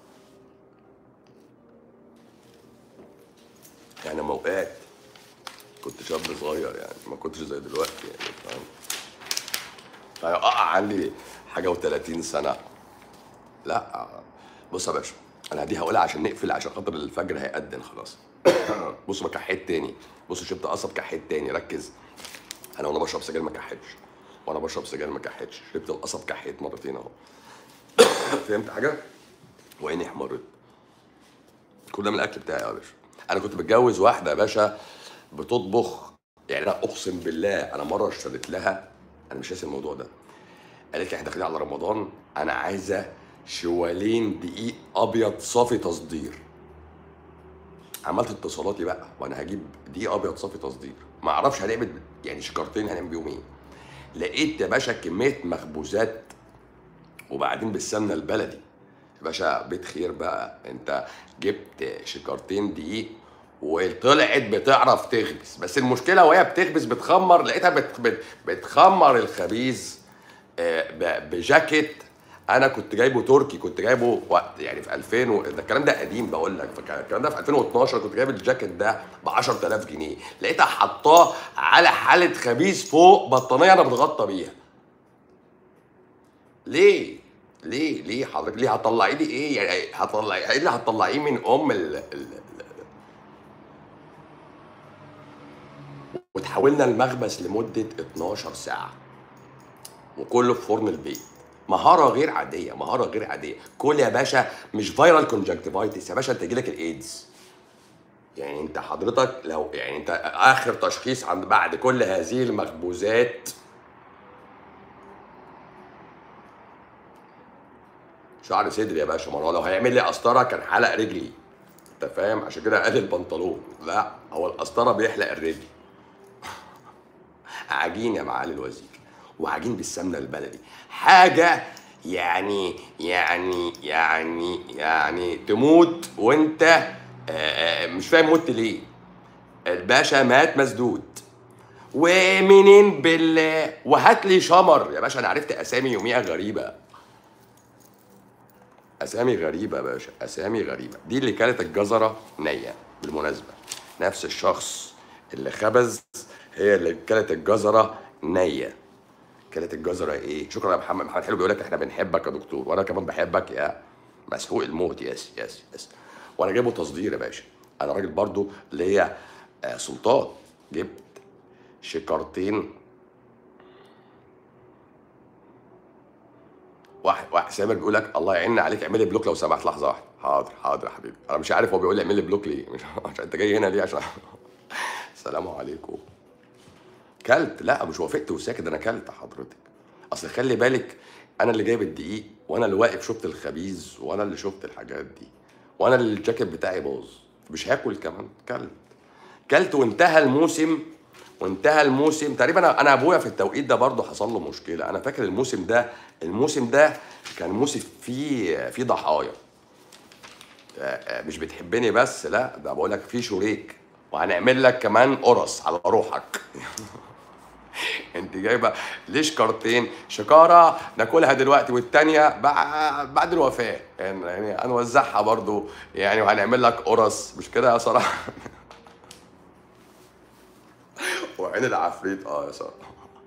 يعني لما وقعت كنت شاب صغير يعني ما كنتش زي دلوقتي يعني فاهم فيقع عندي حاجه و30 سنه لا بص يا باشا انا دي هقولها عشان نقفل عشان خاطر الفجر هيأذن خلاص بص ما كحيت تاني بص شربت قصب كحيت تاني ركز انا وانا بشرب سجاير ما كحيتش وانا بشرب سجاير ما كحيتش شربت القصب كحيت مرتين اهو فهمت حاجه وعيني احمرت كل ده من الاكل بتاعي يا باشا انا كنت متجوز واحده يا باشا بتطبخ يعني انا اقسم بالله انا مره اشتريت لها انا مش ناسي الموضوع ده قالت لي احنا داخلين على رمضان انا عايزه شوالين دقيق ابيض صافي تصدير عملت اتصالاتي بقى وانا هجيب دقيق ابيض صافي تصدير ما اعرفش هنعمل يعني شكارتين هنعمل بيهم ايه لقيت يا باشا كميه مخبوزات وبعدين بالسمنه البلدي يا باشا بيت خير بقى انت جبت شكارتين دقيق وطلعت بتعرف تخبز بس المشكله وهي بتخبز بتخمر لقيتها بت بت بتخمر الخبيز آه، ب- بجاكيت انا كنت جايبه تركي كنت جايبه وقت يعني في 2000 و... ده الكلام ده قديم بقول لك فك- الكلام ده في 2012 كنت جايب الجاكيت ده ب 10000 جنيه لقيتها حطاه على حاله خبيث فوق بطانيه انا بتغطى بيها ليه ليه ليه حضرتك ليه هتطلعي لي ايه يعني هتطلعي ايه اللي هتطلعيه من ام ال... ال... ال... وتحولنا المخبز لمده 12 ساعه وكله في فرن البيت مهاره غير عاديه مهاره غير عاديه كل يا باشا مش فيرال كونجكتيفايتس يا باشا انت يجيلك الايدز يعني انت حضرتك لو يعني انت اخر تشخيص عند بعد كل هذه المخبوزات شعر صدري يا باشا ما هو لو هيعمل لي قسطره كان حلق رجلي انت فاهم عشان كده قال البنطلون لا هو القسطره بيحلق الرجل عجين يا معالي الوزير وعجين بالسمنه البلدي حاجه يعني يعني يعني يعني تموت وانت آه، آه، مش فاهم مت ليه الباشا مات مسدود ومنين بالله وهات لي شمر يا باشا انا عرفت اسامي يوميها غريبه اسامي غريبه يا باشا اسامي غريبه دي اللي كانت الجزره نيه بالمناسبه نفس الشخص اللي خبز هي اللي كانت الجزره نيه كانت الجزره ايه شكرا يا محمد محمد حلو بيقول لك احنا بنحبك يا دكتور وانا كمان بحبك يا مسحوق الموت يس يس يس وانا جايبه تصدير يا باشا انا راجل برضو اللي هي آه، سلطان جبت شكارتين واحد واحد سامر بيقول لك الله يعيننا عليك اعمل لي بلوك لو سمحت لحظه واحده حاضر حاضر يا حبيبي انا مش عارف هو بيقول لي اعمل لي بلوك ليه مش عشان انت جاي هنا ليه عشان السلام عليكم كلت لا مش وافقت وساكت انا كلت حضرتك اصل خلي بالك انا اللي جايب الدقيق وانا اللي واقف شفت الخبيز وانا اللي شفت الحاجات دي وانا اللي الجاكيت بتاعي باظ مش هاكل كمان كلت كلت وانتهى الموسم وانتهى الموسم تقريبا انا أنا ابويا في التوقيت ده برضه حصل له مشكله انا فاكر الموسم ده الموسم ده كان موسم فيه فيه ضحايا آه، آه، مش بتحبني بس لا ده بقول لك في شريك وهنعمل لك كمان قرص على روحك انت جايبه ليش كارتين شكاره ناكلها دلوقتي والتانيه بع- بعد الوفاه يعني يعني هنوزعها برضو يعني وهنعمل لك قرص مش كده يا صراحه وعين العفريت اه يا ساره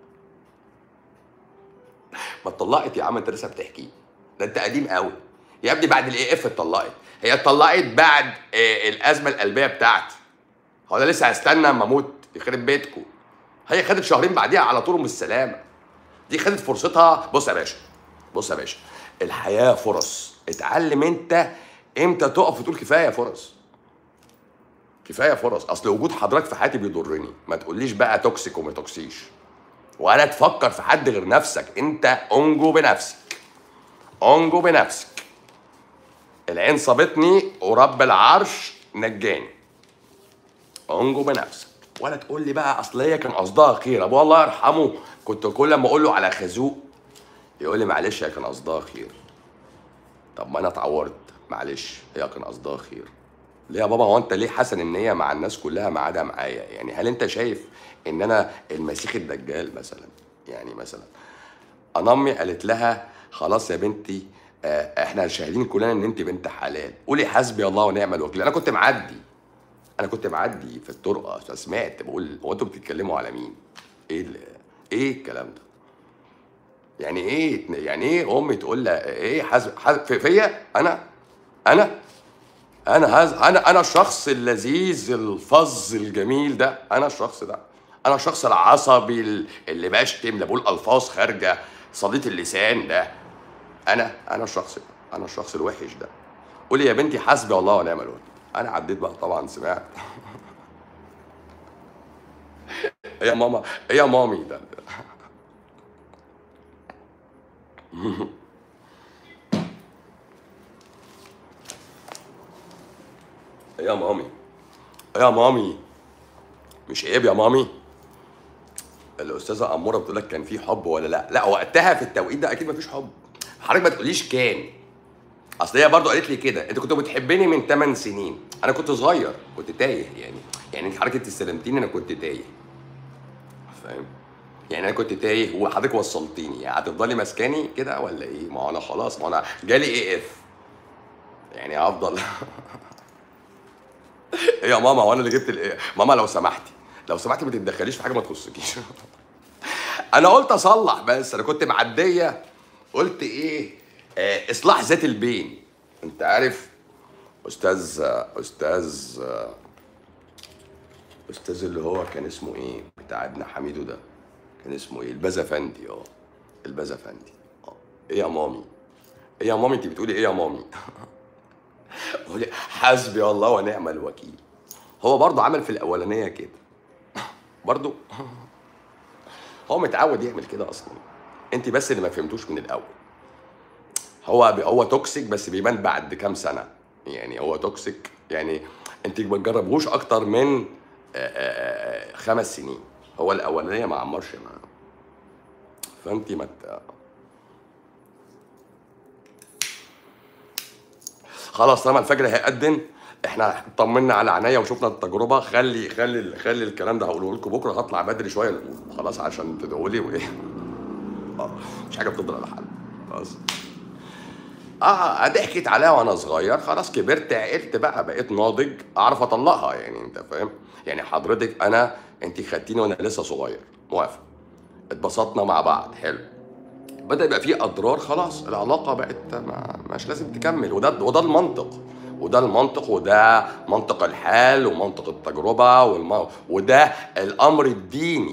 ما اتطلقت يا عم انت لسه بتحكي ده انت قديم قوي يا ابني بعد الاي اف اتطلقت هي اتطلقت بعد آه، الازمه القلبيه بتاعتي هو انا لسه هستنى اما اموت يخرب بيتكم هي خدت شهرين بعديها على طول بالسلامه دي خدت فرصتها بص يا باشا بص يا باشا الحياه فرص اتعلم انت امتى تقف وتقول كفايه فرص كفايه فرص اصل وجود حضرتك في حياتي بيضرني ما تقوليش بقى توكسيك وما توكسيش ولا تفكر في حد غير نفسك انت انجو بنفسك انجو بنفسك العين صابتني ورب العرش نجاني انجو بنفسك ولا تقول لي بقى اصل هي كان قصدها خير ابوه الله يرحمه كنت كل ما اقول له على خازوق يقول لي معلش هي كان قصدها خير طب ما انا اتعورت معلش هي كان قصدها خير ليه يا بابا هو انت ليه حسن النية مع الناس كلها ما عدا معايا يعني هل انت شايف ان انا المسيح الدجال مثلا يعني مثلا انا امي قالت لها خلاص يا بنتي آه، احنا شاهدين كلنا ان انت بنت حلال قولي حسبي الله ونعم الوكيل انا كنت معدي انا كنت معدي في الطرقه فسمعت بقول هو انتوا بتتكلموا على مين ايه ال- ايه الكلام ده يعني ايه يعني ايه امي تقول لها ايه حسب حسب في- فيا انا انا انا هز انا انا الشخص اللذيذ الفظ الجميل ده انا الشخص ده انا الشخص العصبي ال- اللي بشتم اللي بقول الفاظ خارجه صديق اللسان ده انا انا الشخص ده انا الشخص الوحش ده قولي يا بنتي حسبي الله ونعم الوكيل انا عديت بقى طبعا سمعت إيه يا ماما إيه يا مامي ده إيه يا مامي إيه يا مامي مش عيب يا مامي الاستاذه اموره بتقول لك كان في حب ولا لا لا وقتها في التوقيت ده اكيد مفيش حب حضرتك ما تقوليش كان اصل هي برضه قالت لي كده انت كنت بتحبني من 8 سنين انا كنت صغير كنت تايه يعني يعني انت حضرتك استلمتيني انا كنت تايه فاهم يعني انا كنت تايه وحضرتك وصلتيني يعني هتفضلي ماسكاني كده ولا ايه ما هو انا خلاص ما انا جالي اي اف يعني هفضل ايه يا ماما هو انا اللي جبت الايه ماما لو سمحتي لو سمحتي ما تتدخليش في حاجه ما تخصكيش انا قلت اصلح بس انا كنت معديه قلت ايه آه اصلاح ذات البين انت عارف استاذ استاذ استاذ اللي هو كان اسمه ايه بتاع ابن حميدو ده كان اسمه ايه البازافندي اه البازافندي اه ايه يا مامي ايه يا مامي انت بتقولي ايه يا مامي قولي حسبي الله ونعم الوكيل هو برضه عمل في الاولانيه كده برضه هو متعود يعمل كده اصلا انت بس اللي ما فهمتوش من الاول هو هو توكسيك بس بيبان بعد كام سنه يعني هو توكسيك يعني انت ما تجربهوش اكتر من آه، آه، آه، خمس سنين هو الاولانيه ما عمرش معاه فانت ما ت- خلاص طالما الفجر هيأذن احنا طمنا على عينيا وشفنا التجربه خلي خلي خلي الكلام ده هقوله لكم بكره هطلع بدري شويه نقول خلاص عشان تدعوا لي وايه آه، مش حاجه بتفضل على حل خلاص اه ضحكت عليها وانا صغير خلاص كبرت عقلت بقى بقيت ناضج اعرف اطلقها يعني انت فاهم يعني حضرتك انا انت خدتيني وانا لسه صغير موافق اتبسطنا مع بعض حلو بدا يبقى فيه اضرار خلاص العلاقه بقت ما مش لازم تكمل وده وده المنطق وده المنطق وده منطق الحال ومنطق التجربه والم... وده الامر الديني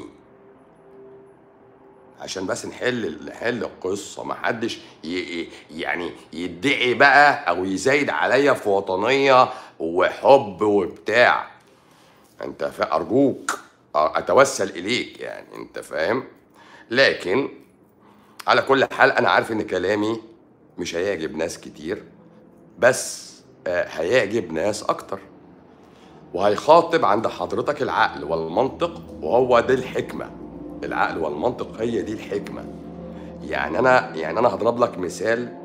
عشان بس نحل نحل القصه ما حدش ي... ي- يعني يدعي بقى او يزايد عليا في وطنيه وحب وبتاع انت فا... ارجوك اتوسل اليك يعني انت فاهم لكن على كل حال انا عارف ان كلامي مش هيعجب ناس كتير بس آه، هيعجب ناس اكتر وهيخاطب عند حضرتك العقل والمنطق وهو دي الحكمه العقل والمنطق هي دي الحكمه يعني انا يعني انا هضرب لك مثال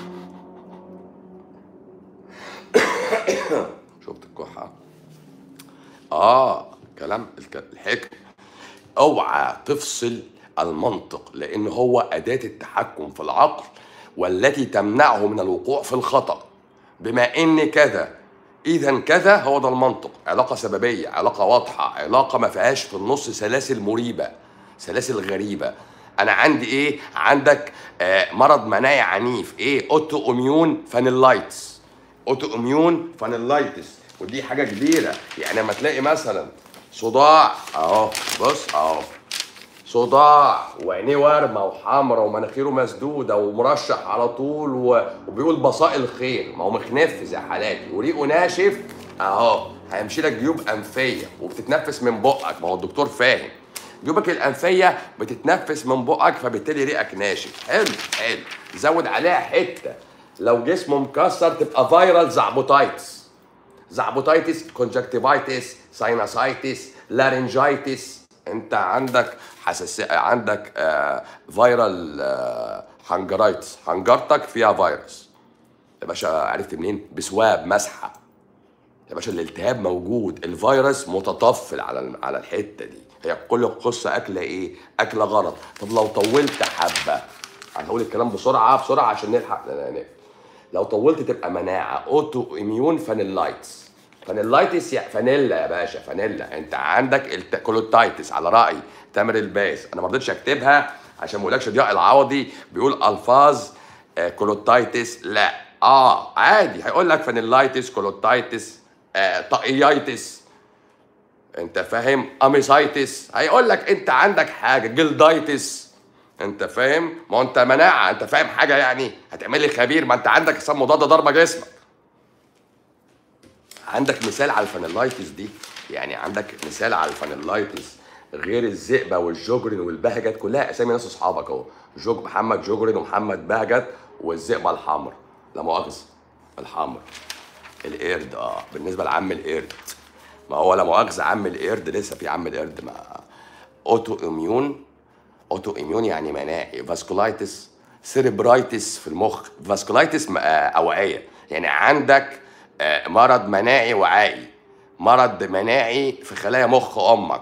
شفت الكحه اه كلام الك- الحكمه اوعى تفصل المنطق لان هو اداه التحكم في العقل والتي تمنعه من الوقوع في الخطا بما ان كذا اذا كذا هو ده المنطق علاقه سببيه علاقه واضحه علاقه ما فيهاش في النص سلاسل مريبه سلاسل غريبه انا عندي ايه عندك آه مرض مناعي عنيف ايه اوتو اميون فانيلايتس اوتو اميون فانيلايتس ودي حاجه كبيره يعني لما تلاقي مثلا صداع اهو بص اهو صداع وعينيه ورمه وحمرا ومناخيره مسدوده ومرشح على طول و... وبيقول بصائل خير ما هو مخنف زي حالاتي وريقه ناشف اهو هيمشي لك جيوب انفيه وبتتنفس من بقك ما هو الدكتور فاهم جيوبك الانفيه بتتنفس من بقك فبالتالي ريقك ناشف حلو حلو زود عليها حته لو جسمه مكسر تبقى فايرال زعبوتايتس زعبوتايتس كونجكتيفايتس سايناسايتس لارنجايتس انت عندك حساسيه عندك آه فيرال آه هنجرايتس هنجرتك فيها فيروس يا باشا عرفت منين بسواب مسحه يا باشا الالتهاب موجود الفيروس متطفل على على الحته دي هي كل القصه اكله ايه اكله غلط طب لو طولت حبه هنقول الكلام بسرعه بسرعه عشان نلحق نقفل لو طولت تبقى مناعه اوتو اميون فانيلايتس فانيلايتس يا فانيلا يا باشا فانيلا انت عندك الكولوتايتس على راي تامر الباس انا ما رضيتش اكتبها عشان ما اقولكش ضياء العوضي بيقول الفاظ آه، كولوتايتس لا اه عادي هيقول لك فانيلايتس كولوتايتس آه، طاقيايتس انت فاهم اميسايتس هيقول لك انت عندك حاجه جلدايتس انت فاهم ما هو انت مناعه انت فاهم حاجه يعني هتعمل لي خبير ما انت عندك اجسام مضاده ضربه جسمك عندك مثال على الفانيلايتس دي يعني عندك مثال على الفانيلايتس غير الذئبه والجوجرين والبهجت كلها اسامي ناس اصحابك اهو جوج محمد جوجرين ومحمد بهجت والذئبه الحمر لا مؤاخذه الحمر القرد اه بالنسبه لعم القرد ما هو لا مؤاخذه عم القرد لسه في عم القرد ما اوتو اميون اوتو اميون يعني مناعي فاسكولايتس سيريبرايتس في المخ فاسكولايتس م- آه، اوعيه يعني عندك آه، مرض مناعي وعائي مرض مناعي في خلايا مخ امك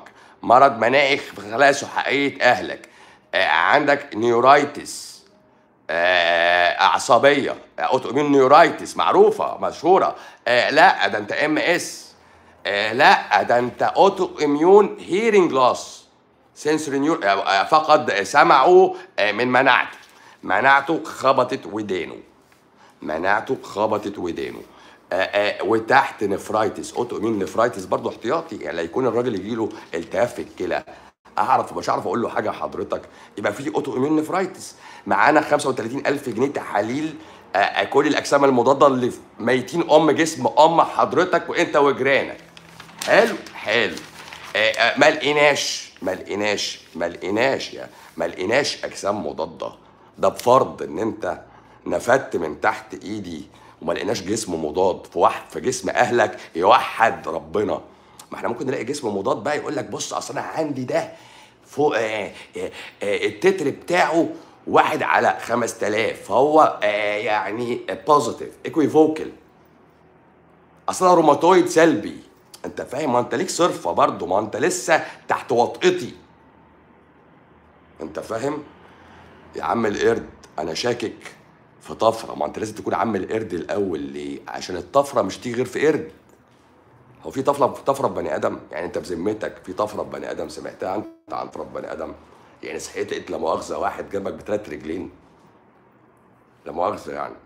مرض مناعي في خلايا سحائيه اهلك آه، عندك نيورايتس آه، اعصابيه اوتو اميون نيورايتس معروفه مشهوره آه، لا ده انت ام اس لا ده انت اوتو اميون هيرنج لوس سنسوري نيور فقد سمعه آه، من مناعته مناعته خبطت ودانه مناعته خبطت ودانه آه، آه، وتحت نفرايتس اوتو اميون نفرايتس برضه احتياطي يعني لا يكون الراجل يجي له التهاب في الكلى اعرف مش عارف اقول له حاجه حضرتك يبقى في اوتو اميون نفرايتس معانا 35000 جنيه تحاليل آه، آه، كل الاجسام المضاده اللي في ميتين ام جسم ام حضرتك وانت وجيرانك حلو حلو آه، آه، ما لقيناش ما لقيناش ما لقيناش يا ما لقيناش اجسام مضاده ده بفرض ان انت نفدت من تحت ايدي وما لقيناش جسم مضاد في واحد في جسم اهلك يوحد ربنا ما احنا ممكن نلاقي جسم مضاد بقى يقول لك بص اصل انا عندي ده فوق آه آه آه التتر بتاعه واحد على 5000 فهو آه يعني بوزيتيف ايكويفوكال اصل انا روماتويد سلبي انت فاهم ما انت ليك صرفه برضه ما انت لسه تحت وطئتي انت فاهم يا عم القرد انا شاكك في طفره ما انت لازم تكون عم القرد الاول ليه عشان الطفره مش تيجي غير في قرد هو في طفره طفره بني ادم يعني انت بذمتك في طفره بني ادم سمعتها انت عن طفره بني ادم يعني صحيت لقيت لا مؤاخذه واحد جنبك بثلاث رجلين لا مؤاخذه يعني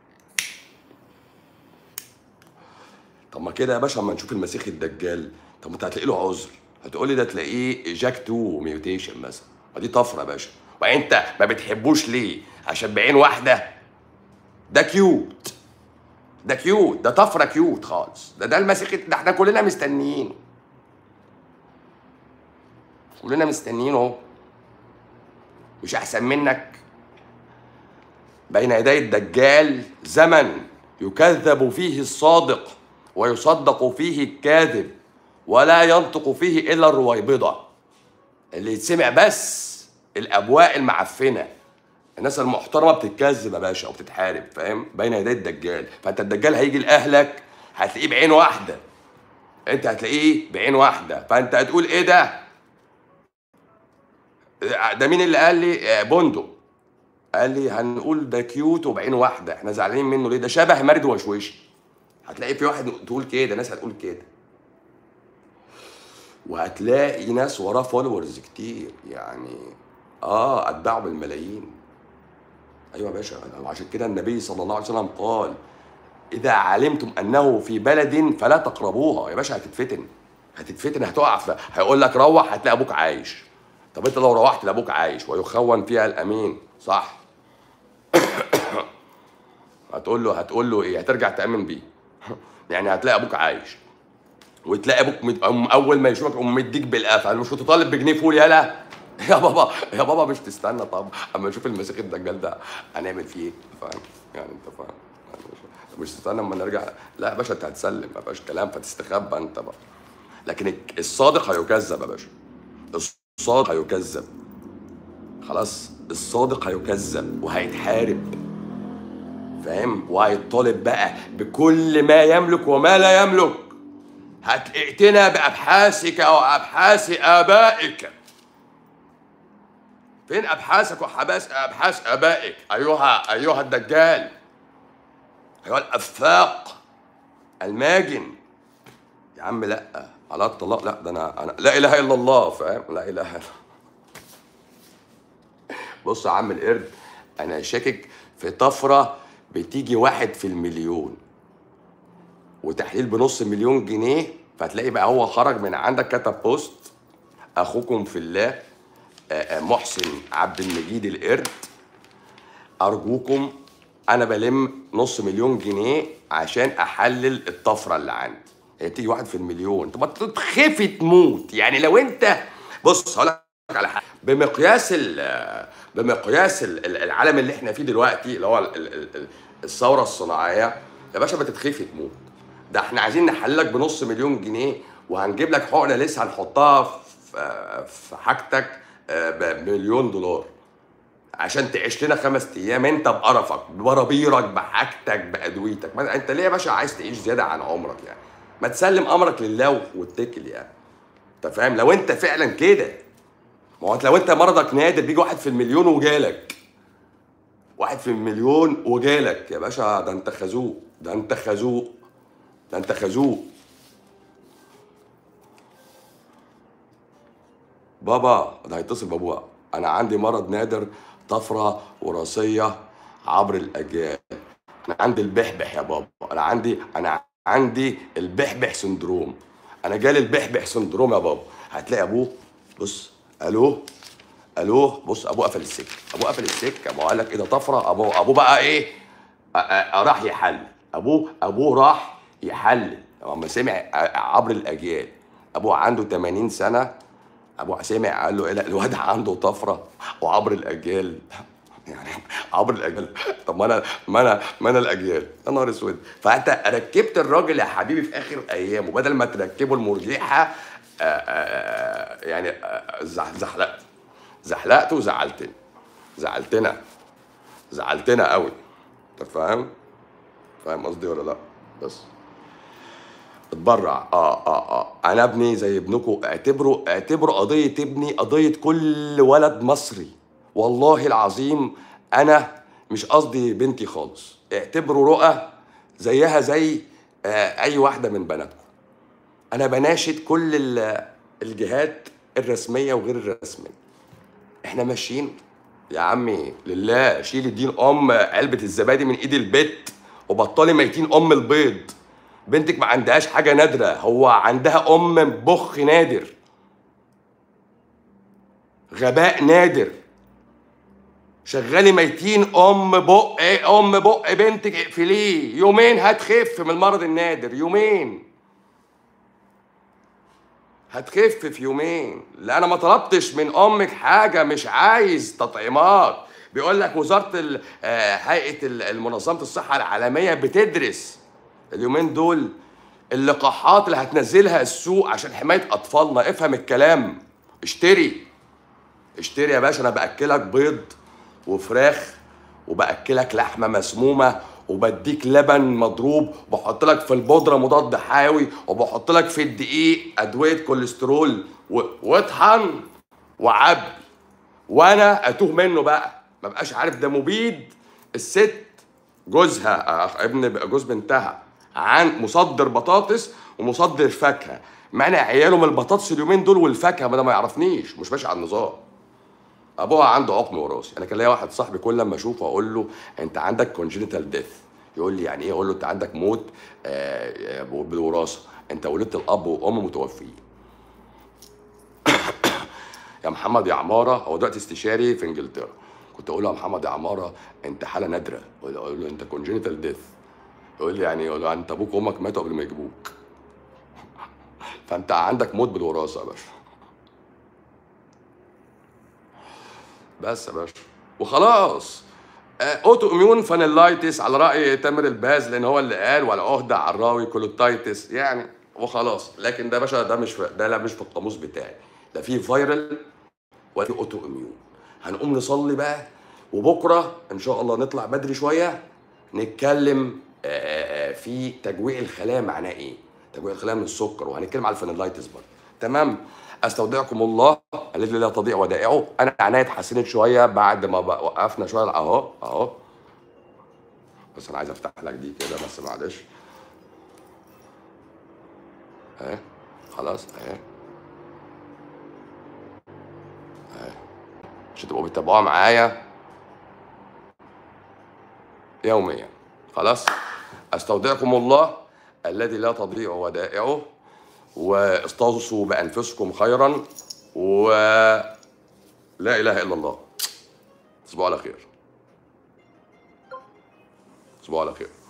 طب ما كده يا باشا اما نشوف المسيح الدجال طب ما انت هتلاقي له عذر هتقول لي ده تلاقيه جاك 2 ميوتيشن مثلا ما دي طفره يا باشا وانت ما بتحبوش ليه عشان بعين واحده ده كيوت ده كيوت ده طفره كيوت خالص ده ده المسيح ده احنا كلنا مستنيينه كلنا مستنيين اهو مش احسن منك بين يدي الدجال زمن يكذب فيه الصادق ويصدق فيه الكاذب ولا ينطق فيه الا الرويبضه اللي يتسمع بس الابواء المعفنه الناس المحترمه بتتكذب يا باشا وبتتحارب فاهم بين يدي الدجال فانت الدجال هيجي لاهلك هتلاقيه بعين واحده انت هتلاقيه بعين واحده فانت هتقول ايه ده ده مين اللي قال لي آه، بندق قال لي هنقول ده كيوت وبعين واحده احنا زعلانين منه ليه ده شبه مرد وشوشي هتلاقي في واحد تقول كده ناس هتقول كده وهتلاقي ناس وراه فولورز كتير يعني اه اتباعه بالملايين ايوه يا باشا وعشان كده النبي صلى الله عليه وسلم قال اذا علمتم انه في بلد فلا تقربوها يا باشا هتتفتن هتتفتن هتقع في هيقول لك روح هتلاقي ابوك عايش طب انت لو روحت لابوك عايش ويخون فيها الامين صح هتقول له هتقول له ايه هترجع تامن بيه يعني هتلاقي ابوك عايش وتلاقي ابوك مد... أم- اول ما يشوفك يقوم مديك بالقفا مش هتطالب بجنيه فول يالا يا بابا يا بابا مش تستنى طب اما نشوف المسيح الدجال ده هنعمل فيه ايه فاهم يعني انت فاهم يعني مش- مش تستنى اما نرجع لا يا باشا انت هتسلم ما فيهاش كلام فتستخبى انت بقى لكن الك- الصادق هيكذب يا باشا الصادق هيكذب خلاص الصادق هيكذب وهيتحارب فاهم وهيطالب بقى بكل ما يملك وما لا يملك هتأتنا بأبحاثك وأبحاث آبائك فين أبحاثك وأبحاث أبحاث آبائك أيها أيها الدجال أيها الأفاق الماجن يا عم لا على الطلاق لا ده أنا أنا لا إله إلا الله فاهم لا إله إلا الله بص يا عم القرد انا شاكك في طفره بتيجي واحد في المليون وتحليل بنص مليون جنيه فتلاقي بقى هو خرج من عندك كتب بوست اخوكم في الله آه، آه، محسن عبد المجيد القرد ارجوكم انا بلم نص مليون جنيه عشان احلل الطفره اللي عندي هي بتيجي واحد في المليون طب ما تتخفي تموت يعني لو انت بص هقول لك على حاجه بمقياس ال بمقياس ال- ال- العالم اللي احنا فيه دلوقتي اللي هو ال- ال- ال- الثوره الصناعيه يا باشا ما تتخفي تموت ده احنا عايزين نحللك بنص مليون جنيه وهنجيب لك حقنه لسه هنحطها في في حاجتك آه، بمليون دولار عشان تعيش لنا خمس ايام انت بقرفك ببرابيرك بحاجتك بادويتك ما انت ليه يا باشا عايز تعيش زياده عن عمرك يعني ما تسلم امرك لله واتكل يعني انت فاهم لو انت فعلا كده ما هو لو انت مرضك نادر بيجي واحد في المليون وجالك واحد في المليون وجالك يا باشا ده انت خازوق ده انت خازوق ده انت خازوق بابا ده هيتصل بابوها انا عندي مرض نادر طفره وراثيه عبر الاجيال انا عندي البحبح يا بابا انا عندي انا عندي البحبح سندروم انا جالي البحبح سندروم يا بابا هتلاقي ابوه بص الو الو بص ابوه قفل السكه ابوه قفل السكه ما هو قال لك ايه ده طفره ابوه ابوه بقى ايه أ- أ- راح يحلل ابوه ابوه راح يحلل لما سمع عبر الاجيال ابوه عنده 80 سنه ابو سمع قال له ايه لا الواد عنده طفره وعبر الاجيال يعني عبر الاجيال طب ما انا ما انا ما انا الاجيال يا نهار اسود فانت ركبت الراجل يا حبيبي في اخر ايامه بدل ما تركبه المرجحه آه، آه، يعني آه، زح- زحلقت زحلقت وزعلتني زعلتنا زعلتنا قوي انت فاهم فاهم قصدي ولا لا بس اتبرع اه اه اه انا ابني زي ابنكم اعتبروا اعتبروا قضيه ابني قضيه كل ولد مصري والله العظيم انا مش قصدي بنتي خالص اعتبروا رؤى زيها زي آه اي واحده من بناتكم انا بناشد كل ال- الجهات الرسميه وغير الرسميه احنا ماشيين يا عمي لله شيل الدين ام علبه الزبادي من ايد البت وبطلي ميتين ام البيض بنتك ما عندهاش حاجه نادره هو عندها ام بخ نادر غباء نادر شغالي ميتين ام بق ام بق بنتك اقفليه يومين هتخف من المرض النادر يومين هتخف في يومين لا انا ما طلبتش من امك حاجه مش عايز تطعيمات بيقول لك وزاره ال- آه، هيئه ال- المنظمه الصحه العالميه بتدرس اليومين دول اللقاحات اللي هتنزلها السوق عشان حمايه اطفالنا افهم الكلام اشتري اشتري يا باشا انا باكلك بيض وفراخ وباكلك لحمه مسمومه وبديك لبن مضروب وبحط لك في البودره مضاد حيوي وبحط لك في الدقيق ادويه كوليسترول و- واطحن وعبي وانا اتوه منه بقى ما بقاش عارف ده مبيد الست جوزها آه، ابن جوز بنتها عن مصدر بطاطس ومصدر فاكهه معنى عياله من البطاطس اليومين دول والفاكهه ما ده ما يعرفنيش مش ماشي على النظام ابوها عنده عقم وراثي انا كان ليا واحد صاحبي كل لما اشوفه اقول له انت عندك كونجنتال ديث يقول لي يعني ايه اقول له انت عندك موت آه، آه، بالوراثه انت ولدت الاب وام متوفيين يا محمد يا عماره هو دلوقتي استشاري في انجلترا كنت اقول له يا محمد يا عماره انت حاله نادره اقول له انت كونجنتال ديث يقول لي يعني يقول له انت ابوك وامك ماتوا قبل ما يجيبوك فانت عندك موت بالوراثه يا باشا بس يا باشا وخلاص آه، اوتو اميون فانيلايتس على راي تامر الباز لان هو اللي قال والعهده عراوي كولوتايتس يعني وخلاص لكن ده يا باشا ده مش في ده لا مش في القاموس بتاعي ده فيه فايرال وفي اوتو اميون هنقوم نصلي بقى وبكره ان شاء الله نطلع بدري شويه نتكلم آه، آه، آه، في تجويع الخلايا معناه ايه تجويع الخلايا من السكر وهنتكلم على الفانيلايتس برضه تمام استودعكم الله الذي لا تضيع ودائعه انا عناية اتحسنت شويه بعد ما بقى وقفنا شويه اهو اهو بس انا عايز افتح لك دي كده بس معلش اهي خلاص اهي عشان تبقوا بتتابعوها معايا يوميا خلاص استودعكم الله الذي لا تضيع ودائعه واستوصوا بانفسكم خيرا و لا اله الا الله تصبحوا على خير تصبحوا على خير